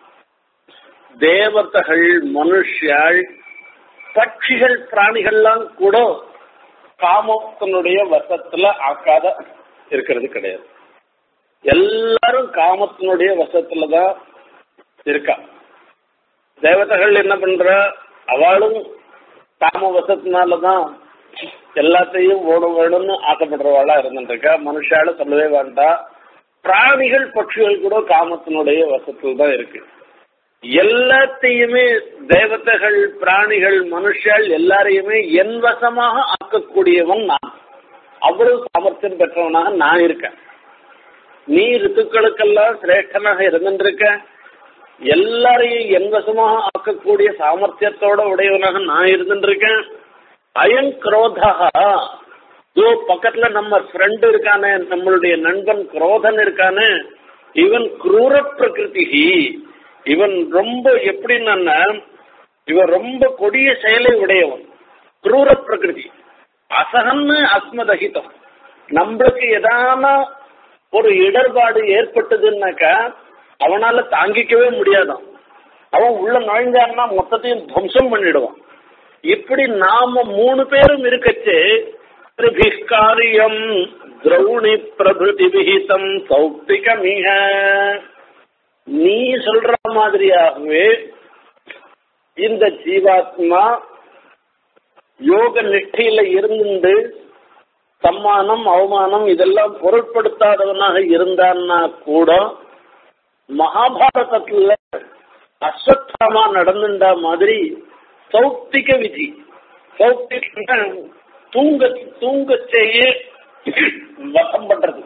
தேவதைகள் மனுஷியாள் பட்சிகள் பிராணிகள்லாம் கூட காமத்தினுடைய வசத்துல ஆக்காத இருக்கிறது கிடையாது எல்லாரும் காமத்தினுடைய வசத்துல தான் இருக்கா தேவதைகள் என்ன பண்ற அவளும் காம வசத்தினாலதான் எல்லாத்தையும் ஓடும் வேணும்னு ஆசைப்படுறவாளா இருந்துருக்கா மனுஷால சொல்லவே வேண்டாம் பிராணிகள் பட்சிகள் கூட காமத்தினுடைய வசத்தில் தான் இருக்கு எல்லாத்தையுமே தேவதைகள் பிராணிகள் மனுஷால் எல்லாரையுமே என் வசமாக ஆக்கக்கூடியவன் நான் அவ்வளவு சாமர்த்தியம் பெற்றவனாக நான் இருக்கேன் நீ ரித்துக்களுக்கெல்லாம் சிரேஷ்டனாக இருந்துருக்க எல்லாரையும் என் வசமாக ஆக்கக்கூடிய சாமர்த்தியத்தோட உடையவனாக நான் இருந்துருக்கேன் அயன் குரோதா இதோ பக்கத்துல நம்ம ஃப்ரெண்ட் இருக்கானே நம்மளுடைய நண்பன் குரோதன் இருக்கானே இவன் குரூர பிரகிருதி இவன் ரொம்ப எப்படின்னா இவன் ரொம்ப கொடிய செயலை உடையவன் குரூர பிரகிருதி அசகன்னு அஸ்மதகிதம் நம்மளுக்கு எதான ஒரு இடர்பாடு ஏற்பட்டதுன்னாக்கா அவனால தாங்கிக்கவே முடியாதான் அவன் உள்ள நுழைஞ்சான்னா மொத்தத்தையும் துவம்சம் பண்ணிடுவான் இப்படி நாம மூணு பேரும் இருக்கச்சு காரியம் திரௌணி பிரபுதி விகிதம் சௌப்திகமிக நீ சொல்ற மாதிரியாகவே இந்த ஜீவாத்மா யோக நிஷ்டையில இருந்து சம்மானம் அவமானம் இதெல்லாம் பொருட்படுத்தாதவனாக இருந்தான்னா கூட மகாபாரதத்துல அஸ்வத்தாமா நடந்துட்டா மாதிரி சௌப்திக விதி சௌப்திக தூங்க தூங்க செய்ய வசம் பண்றது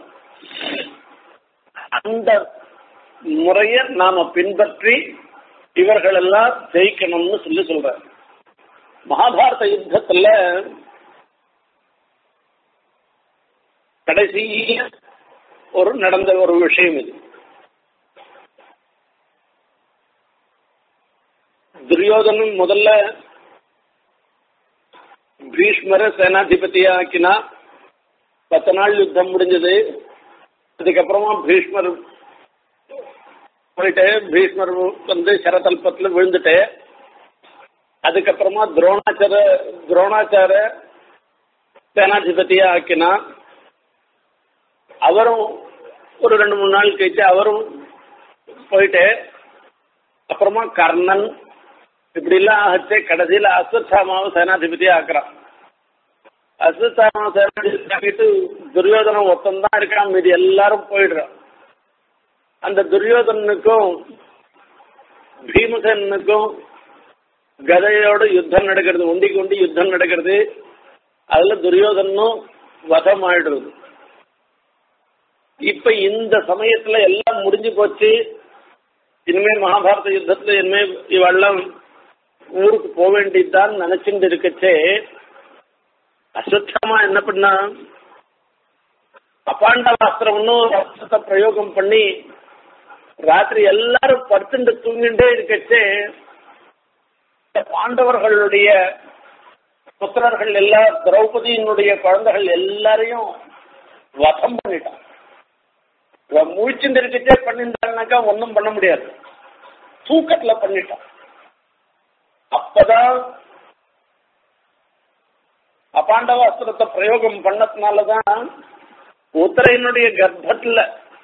அந்த முறைய நாம பின்பற்றி இவர்கள் எல்லாம் ஜெயிக்கணும்னு சொல்லி சொல்ற மகாபாரத யுத்தத்துல கடைசி ஒரு நடந்த ஒரு விஷயம் இது துரியோதனன் முதல்ல பீஷ்மர சேனாதிபதியா ஆக்கினா பத்து நாள் யுத்தம் முடிஞ்சது அதுக்கப்புறமா பீஷ்மர் போயிட்டு பீஷ்மர் வந்து சரதல்பத்துல விழுந்துட்டு அதுக்கப்புறமா துரோணாச்சார துரோணாச்சார சேனாதிபதியா ஆக்கினா அவரும் ஒரு ரெண்டு மூணு நாள் கழிச்சு அவரும் போயிட்டு அப்புறமா கர்ணன் இப்படி எல்லாம் ஆச்சு கடைசியில் அஸ்வத்தாமாவை சேனாதிபதியா ஆக்குறான் அஸ்வத்தாமா சேனாதிபதி ஆக்கிட்டு துரியோதனம் ஒத்தந்தான் இருக்கான் மீதி எல்லாரும் போயிடுறான் அந்த துரியோதனுக்கும் பீமசேனுக்கும் கதையோட யுத்தம் நடக்கிறது ஒண்டிக்கு ஒண்டி யுத்தம் நடக்கிறது அதுல துரியோதனும் வதம் ஆயிடுறது இப்ப இந்த சமயத்துல எல்லாம் முடிஞ்சு போச்சு இனிமே மகாபாரத யுத்தத்துல இனிமே இவெல்லாம் ஊருக்கு போக வேண்டியதுதான் நினைச்சுட்டு இருக்கச்சே அஸ்வத்தமா என்ன பண்ணா அபாண்டவாஸ்திரம்னு அஸ்திரத்தை பிரயோகம் பண்ணி ராத்திரி எல்லாரும் படுத்துட்டு தூங்கிட்டே இருக்கச்சே பாண்டவர்களுடைய புத்திரர்கள் எல்லா திரௌபதியினுடைய குழந்தைகள் எல்லாரையும் வதம் பண்ணிட்டான் இவன் முழிச்சுட்டு இருக்கச்சே பண்ணியிருந்தாங்கனாக்கா ஒன்றும் பண்ண முடியாது தூக்கத்துல பண்ணிட்டான் அப்பதான் அபாண்டவ அஸ்திரத்தை பிரயோகம் பண்ணதுனாலதான் உத்தரையினுடைய கர்ப்பத்துல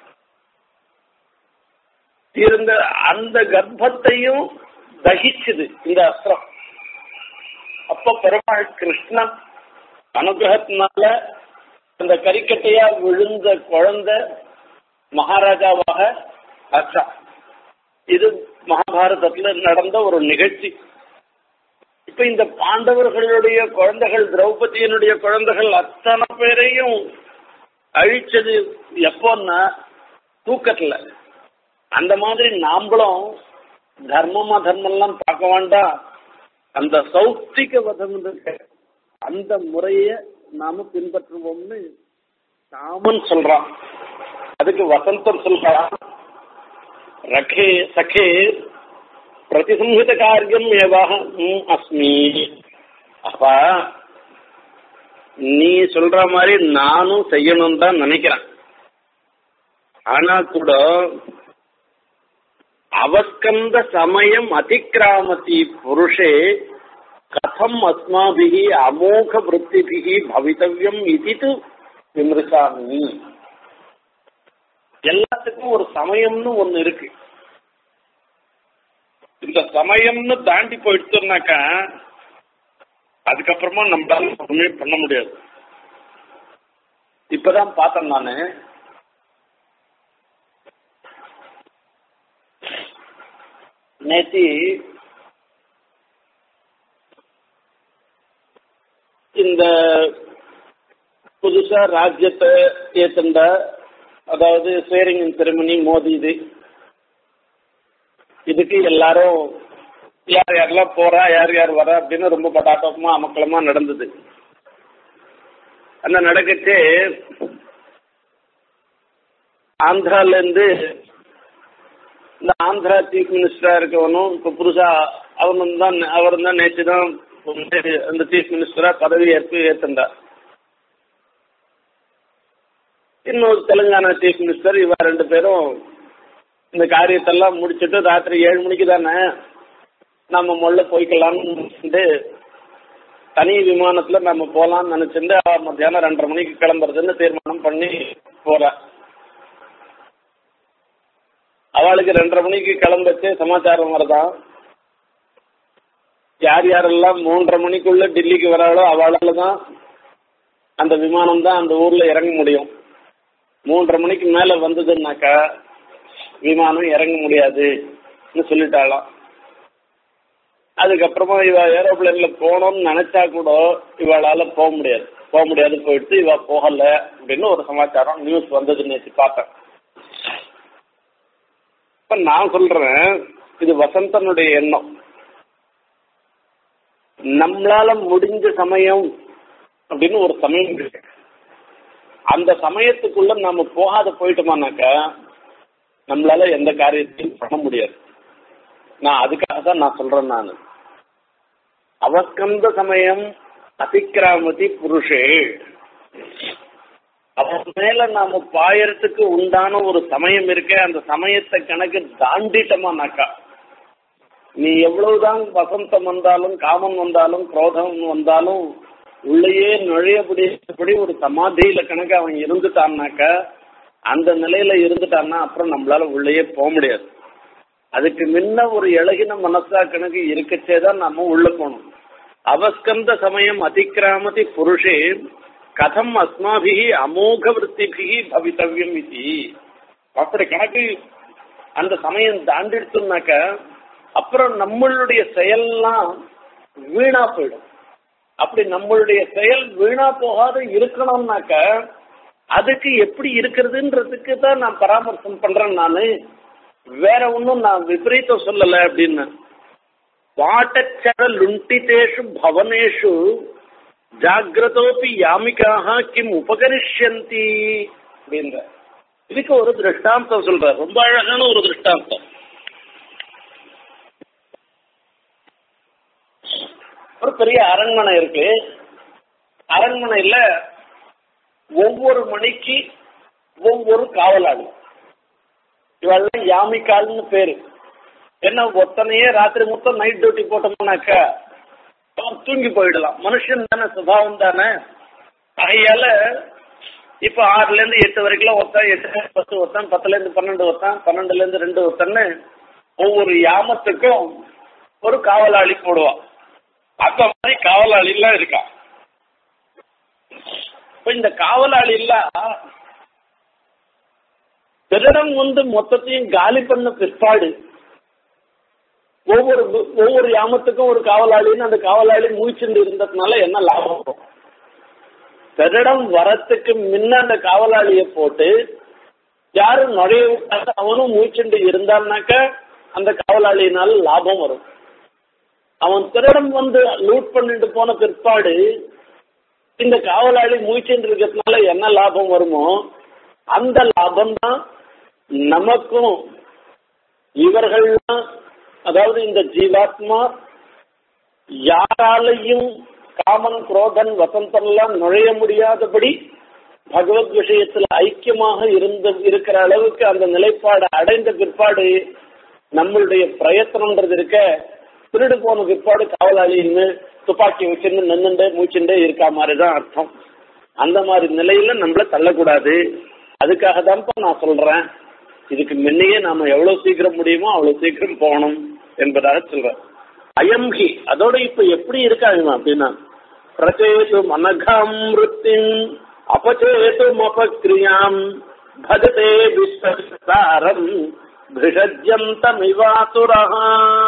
இருந்த அந்த கர்ப்பத்தையும் தகிச்சுது இந்த அஸ்திரம் அப்ப பெருமாள் கிருஷ்ணன் அனுகிரகத்தினால அந்த கரிக்கட்டையா விழுந்த குழந்தை மகாராஜாவாக ஆச்சா இது மகாபாரதத்துல நடந்த ஒரு நிகழ்ச்சி இப்ப இந்த பாண்டவர்களுடைய குழந்தைகள் திரௌபதியினுடைய குழந்தைகள் அத்தனை பேரையும் அழிச்சது எப்போன்னா தூக்கத்துல அந்த மாதிரி நாம்பளும் தர்மமா தர்மம்லாம் பார்க்க வேண்டாம் அந்த சௌத்திக வதம் இருக்கு அந்த முறைய நாம பின்பற்றுவோம்னு ராமன் சொல்றான் அதுக்கு வசந்தம் சொல்றான் ரகே சகே பிரதிசம்ஹித காரியம் ஏவாக அஸ்மி அப்பா நீ சொல்ற மாதிரி நானும் செய்யணும்னு தான் நினைக்கிறேன் ஆனா கூட அவஸ்கந்த சமயம் அதிக்கிராமதி புருஷே கதம் அஸ்மாபிகி அமோக விற்த்திபிகி பவித்தவ்யம் இது விமர்சாமி எல்லாத்துக்கும் ஒரு சமயம்னு ஒண்ணு இருக்கு இந்த சமயம்னு தாண்டி போயிடுச்சுனாக்கா அதுக்கப்புறமா நம்மளால ஒண்ணுமே பண்ண முடியாது இப்பதான் பார்த்தேன் நானு நேத்தி இந்த புதுசா ராஜ்யத்தை ஏத்துண்ட அதாவது ஸ்வேரிங் செரிமனி மோதி இது இதுக்கு எல்லாரும் யார் யாரெல்லாம் போறா யார் யார் வரா அப்படின்னு ரொம்ப பட்டாட்டமா அமக்கலமா நடந்தது அந்த நடக்கச்சு ஆந்திரால இருந்து இந்த ஆந்திரா சீஃப் மினிஸ்டரா இருக்கவனும் இப்ப புதுசா அவனும் தான் அவர் தான் நேற்று தான் அந்த சீஃப் மினிஸ்டரா பதவி ஏற்பு ஏத்துண்டார் இன்னொரு தெலுங்கானா சீஃப் மினிஸ்டர் இவ ரெண்டு பேரும் இந்த காரியத்தெல்லாம் முடிச்சுட்டு ராத்திரி ஏழு மணிக்கு தானே நம்ம முள்ள போய்க்கலாம்னு தனி விமானத்துல நம்ம போலாம்னு நினைச்சிட்டு அவ மத்தியானம் ரெண்டரை மணிக்கு கிளம்புறதுன்னு தீர்மானம் பண்ணி போறா அவளுக்கு ரெண்டரை மணிக்கு கிளம்பச்சு சமாச்சாரம் வரதான் யார் யாரெல்லாம் மூன்றரை மணிக்குள்ள டெல்லிக்கு வராளோ அவளால தான் அந்த விமானம் தான் அந்த ஊர்ல இறங்க முடியும் மூன்றரை மணிக்கு மேல வந்ததுன்னாக்கா விமானம் இறங்க முடியாதுன்னு சொல்லிட்டாளாம் அதுக்கப்புறமா இவ ஏரோப்ளேன்ல போகணும்னு நினைச்சா கூட இவளால போக முடியாது போக முடியாது போயிடுச்சு இவ போகல அப்படின்னு ஒரு சமாச்சாரம் நியூஸ் வந்தது நேற்று பார்த்தேன் இப்ப நான் சொல்றேன் இது வசந்தனுடைய எண்ணம் நம்மளால முடிஞ்ச சமயம் அப்படின்னு ஒரு சமயம் இருக்கு அந்த சமயத்துக்குள்ள நம்ம போகாத போயிட்டோமானாக்கா நம்மளால எந்த காரியத்தையும் பண்ண முடியாது நான் அதுக்காக தான் நான் சொல்றேன் நான் அவஸ்கந்த சமயம் அதிக்கிராமதி புருஷே அவன் மேல நாம பாயறதுக்கு உண்டான ஒரு சமயம் இருக்க அந்த சமயத்தை கணக்கு தாண்டிட்டோமானாக்கா நீ எவ்வளவுதான் வசந்தம் வந்தாலும் காமம் வந்தாலும் குரோதம் வந்தாலும் உள்ளேயே நுழையபடி ஒரு சமாதியில கணக்கு அவன் இருந்துட்டான்னாக்கா அந்த நிலையில இருந்துட்டான்னா அப்புறம் நம்மளால உள்ளேயே போக முடியாது அதுக்கு முன்ன ஒரு இழகின மனசா கணக்கு இருக்கச்சே தான் நம்ம உள்ள போகணும் அவஸ்கந்த சமயம் அதிக்கிராமதி புருஷே கதம் அஸ்மாபிகி அமோக விற்த்திபிகி பவித்தவ்யம் இது அப்படி கணக்கு அந்த சமயம் தாண்டிடுச்சுனாக்க அப்புறம் நம்மளுடைய செயல்லாம் வீணா போயிடும் அப்படி நம்மளுடைய செயல் வீணா போகாத இருக்கணும்னாக்க அதுக்கு எப்படி இருக்கிறதுன்றதுக்கு தான் நான் பராமர்சம் பண்றேன் நானு வேற ஒன்றும் நான் விபரீதம் சொல்லல அப்படின்னு வாட்டச்சர லுண்டிதேஷு பவனேஷு ஜாகிரதோபி யாமிக்காக கிம் உபகரிஷ்யந்தி அப்படின்ற இதுக்கு ஒரு திருஷ்டாந்தம் சொல்ற ரொம்ப அழகான ஒரு திருஷ்டாந்தம் ஒரு பெரிய அரண்மனை இருக்கு அரண்மனையில ஒவ்வொரு மணிக்கு ஒவ்வொரு காவலாளி இவெல்லாம் யாமிக்கால்னு பேரு என்ன ஒத்தனையே ராத்திரி மொத்தம் நைட் டியூட்டி போட்டோம்னாக்கா அவன் தூங்கி போயிடலாம் மனுஷன் தானே சுபாவம் தானே ஆகையால இப்ப ஆறுல இருந்து எட்டு வரைக்கும் ஒருத்தன் எட்டு பத்து ஒருத்தன் பத்துல இருந்து பன்னெண்டு ஒருத்தன் பன்னெண்டுல இருந்து ரெண்டு ஒருத்தன்னு ஒவ்வொரு யாமத்துக்கும் ஒரு காவலாளி போடுவான் அந்த மாதிரி காவலாளி எல்லாம் இருக்கான் இப்ப இந்த காவலாளி எல்லாம் திருடம் வந்து மொத்தத்தையும் காலி பண்ண பிற்பாடு ஒவ்வொரு ஒவ்வொரு யாமத்துக்கும் ஒரு காவலாளின்னு அந்த காவலாளி மூச்சுண்டு இருந்ததுனால என்ன லாபம் திருடம் வரத்துக்கு முன்ன அந்த காவலாளிய போட்டு யாரும் நுழைய விட்டாங்க அவனும் மூச்சுண்டு இருந்தான்னாக்க அந்த காவலாளியினால லாபம் வரும் அவன் திருடம் வந்து லூட் பண்ணிட்டு போன பிற்பாடு இந்த காவலாளி மூச்சுட்டு இருக்கிறதுனால என்ன லாபம் வருமோ அந்த லாபம் தான் நமக்கும் இவர்கள்லாம் அதாவது இந்த ஜீவாத்மா யாராலையும் காமன் குரோதன் வசந்தன்லாம் நுழைய முடியாதபடி பகவத் விஷயத்துல ஐக்கியமாக இருந்த இருக்கிற அளவுக்கு அந்த நிலைப்பாடு அடைந்த பிற்பாடு நம்மளுடைய பிரயத்தனம்ன்றது இருக்க திருடு போன பிற்பாடு காவலாளின்னு துப்பாக்கி வச்சுன்னு நின்னுண்டே மூச்சுண்டே இருக்கா மாதிரிதான் அர்த்தம் அந்த மாதிரி நிலையில நம்மள தள்ளக்கூடாது அதுக்காக தான்ப்பா நான் சொல்றேன் இதுக்கு முன்னையே நாம எவ்வளவு சீக்கிரம் முடியுமோ அவ்வளவு சீக்கிரம் போகணும் என்பதாக சொல்றேன் அயம்ஹி அதோட இப்ப எப்படி இருக்காங்க அப்படின்னா பிரச்சேது மனகாமிருத்தின் அபச்சேதும் அபக்ரியாம் பஜதே விஸ்வசாரம் பிஷஜந்தமிவாசுரஹா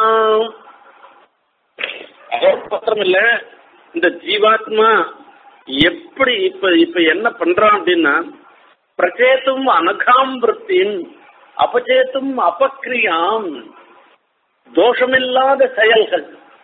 மாத்திரம் இல்ல இந்த ஜீவாத்மா எப்படி இப்ப இப்ப என்ன பண்றான் அப்படின்னா பிரச்சேத்தும் அனகாம் விற்பின் அபச்சேத்தும் அபக்ரியாம் தோஷமில்லாத செயல்கள்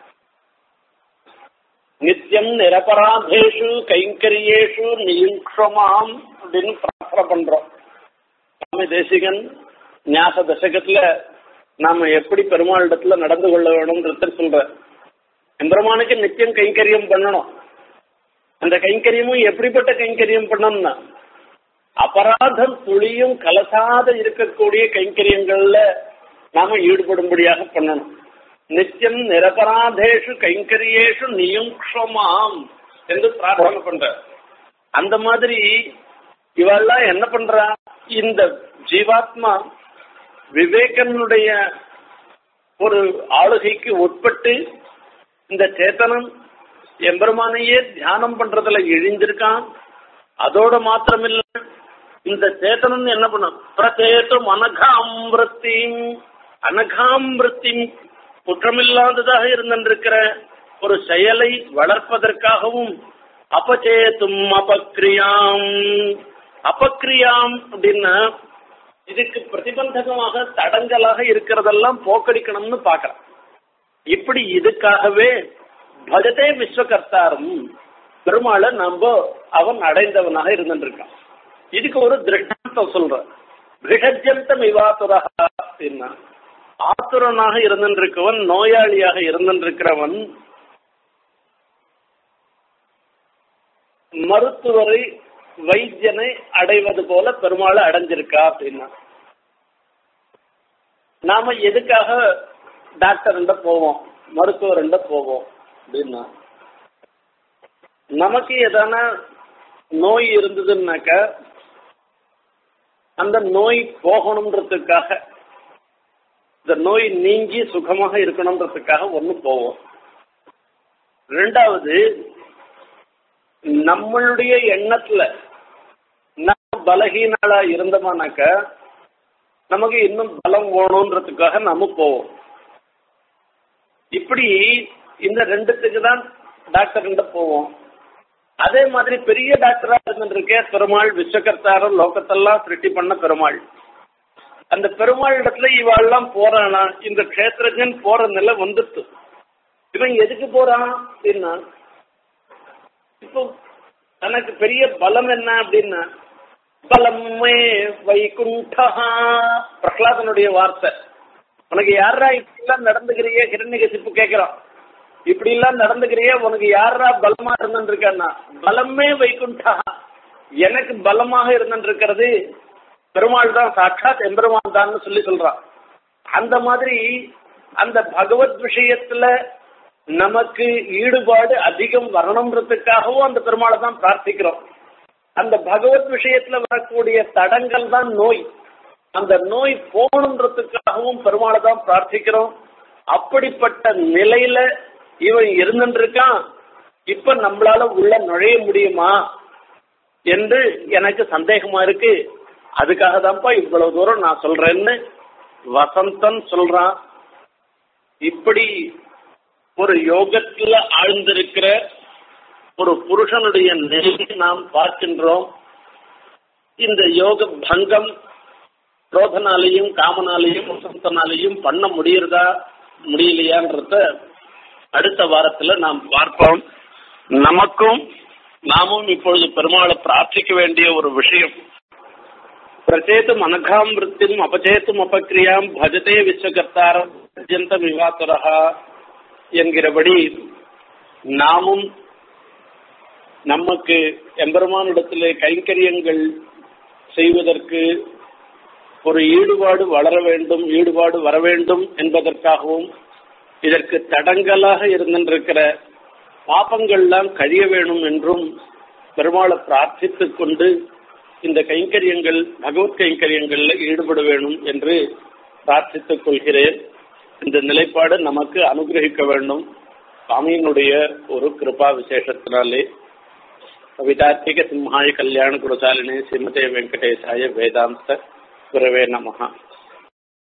நித்தியம் நிரபராதேஷு கைங்கரியேஷு நியுக்ஷமாம் அப்படின்னு பிரார்த்தனை பண்றோம் சுவாமி தேசிகன் ஞாச தசகத்துல நாம எப்படி பெருமாளிடத்துல நடந்து கொள்ள வேணும்ன்றத சொல்ற எம்பெருமானுக்கு நித்தியம் கைங்கரியம் பண்ணணும் அந்த கைங்கரியமும் எப்படிப்பட்ட கைங்கரியம் பண்ணணும்னா அபராதம் துளியும் கலசாத இருக்கக்கூடிய கைங்கரியங்கள்ல நாம ஈடுபடும்படியாக பண்ணணும் நித்தியம் நிரபராதேஷு கைங்கரியேஷு நியுங்ஷமாம் என்று பிரார்த்தனை பண்ற அந்த மாதிரி இவெல்லாம் என்ன பண்றா இந்த ஜீவாத்மா விவேகனுடைய ஒரு ஆளுகைக்கு உட்பட்டு இந்த சேத்தனம் எம்பெருமானையே தியானம் பண்றதுல இழிஞ்சிருக்கான் அதோட மாத்திரமில்ல இந்த சேத்தனன் என்ன பண்ணும் பிரச்சேத்தும் அனகாமிருத்தின் அனகாமிருத்தின் குற்றமில்லாததாக இருந்திருக்கிற ஒரு செயலை வளர்ப்பதற்காகவும் அபச்சேத்தும் அபக்ரியாம் அபக்ரியாம் அப்படின்னா இதுக்கு பிரதிபந்தகமாக தடங்கலாக இருக்கிறதெல்லாம் போக்கடிக்கணும்னு பாக்குறான் இப்படி இதுக்காகவே பஜதே விஸ்வகர்த்தாரும் பெருமாளை நம்ம அவன் அடைந்தவனாக இருந்துருக்கான் இதுக்கு ஒரு திருஷ்டாந்தம் சொல்ற பிரிகஜந்தம் இவாசுரா அப்படின்னா ஆசுரனாக இருந்திருக்கவன் நோயாளியாக இருந்திருக்கிறவன் மருத்துவரை வைத்தியனை அடைவது போல பெருமாளை அடைஞ்சிருக்கா அப்படின்னா நாம எதுக்காக டாக்டர் போவோம் மருத்துவர் போவோம் அப்படின்னா நமக்கு எதான நோய் இருந்ததுன்னாக்க அந்த நோய் போகணுன்றதுக்காக இந்த நோய் நீங்கி சுகமாக இருக்கணுன்றதுக்காக ஒண்ணு போவோம் ரெண்டாவது நம்மளுடைய எண்ணத்துல நம்ம பலகீனாளா இருந்தோமானாக்க நமக்கு இன்னும் பலம் வேணுன்றதுக்காக நாம போவோம் இப்படி இந்த ரெண்டுத்துக்கு தான் டாக்டர் போவோம் அதே மாதிரி பெரிய டாக்டரா இருந்துருக்கே பெருமாள் விஸ்வகர்த்தாரம் லோகத்தெல்லாம் சிருஷ்டி பண்ண பெருமாள் அந்த பெருமாள் இடத்துல இவாள்லாம் போறானா இந்த கஷேத்திரஜன் போற நிலை வந்துட்டு இவன் எதுக்கு போறான் அப்படின்னா இப்போ தனக்கு பெரிய பலம் என்ன அப்படின்னா பலமே வைகுண்டா பிரகலாதனுடைய வார்த்தை உனக்கு யாரா இப்படி எல்லாம் நடந்துக்கிறியே ஹிரண்யகசிப்பு கேட்கிறான் இப்படி எல்லாம் நடந்துக்கிறியே உனக்கு யாரா பலமா இருந்துருக்கா பலமே வைகுண்டா எனக்கு பலமாக இருந்துருக்கிறது பெருமாள் தான் சாட்சாத் எம்பெருமான் தான் சொல்லி சொல்றான் அந்த மாதிரி அந்த பகவத் விஷயத்துல நமக்கு ஈடுபாடு அதிகம் வரணுன்றதுக்காகவும் அந்த பெருமாளை தான் பிரார்த்திக்கிறோம் அந்த பகவத் விஷயத்துல வரக்கூடிய தடங்கள் தான் நோய் அந்த நோய் போகணுன்றதுக்காகவும் பெருமாளை தான் பிரார்த்திக்கிறோம் அப்படிப்பட்ட நிலையில இவன் இருந்துருக்கான் இப்ப நம்மளால உள்ள நுழைய முடியுமா என்று எனக்கு சந்தேகமா இருக்கு அதுக்காக தான்ப்பா இவ்வளவு தூரம் நான் சொல்றேன்னு வசந்தன் சொல்றான் இப்படி ஒரு யோகத்துல ஆழ்ந்திருக்கிற ஒரு புருஷனுடைய நிலையை நாம் பார்க்கின்றோம் இந்த யோக பங்கம் குரோதனாலையும் காமனாலையும் வசந்தனாலையும் பண்ண முடியறதா முடியலையான்றத அடுத்த வாரத்துல நாம் பார்ப்போம் நமக்கும் நாமும் இப்பொழுது பெருமாளை பிரார்த்திக்க வேண்டிய ஒரு விஷயம் பிரச்சேத்தும் அனகாம் விற்த்தியும் அபச்சேத்தும் அபக்கிரியாம் பஜதே விஸ்வகர்த்தாரம் அத்தியந்த விவாத்துரகா என்கிறபடி நாமும் நமக்கு எம்பெருமானிடத்திலே கைங்கரியங்கள் செய்வதற்கு ஒரு ஈடுபாடு வளர வேண்டும் ஈடுபாடு வர வேண்டும் என்பதற்காகவும் இதற்கு தடங்கலாக இருந்திருக்கிற பாப்பங்கள்லாம் கழிய வேணும் என்றும் பெருமாளை பிரார்த்தித்துக் கொண்டு இந்த கைங்கரியங்கள் பகவத் கைங்கரியங்கள்ல ஈடுபட வேணும் என்று பிரார்த்தித்துக் கொள்கிறேன் இந்த நிலைப்பாடு நமக்கு அனுகிரகிக்க வேண்டும் சுவாமியினுடைய ஒரு கிருபா விசேஷத்தினாலே கவிதார்த்திக சிம்ஹாய கல்யாண குருசாலினே ஸ்ரீமதே வெங்கடேசாய வேதாந்த குரவே நமஹா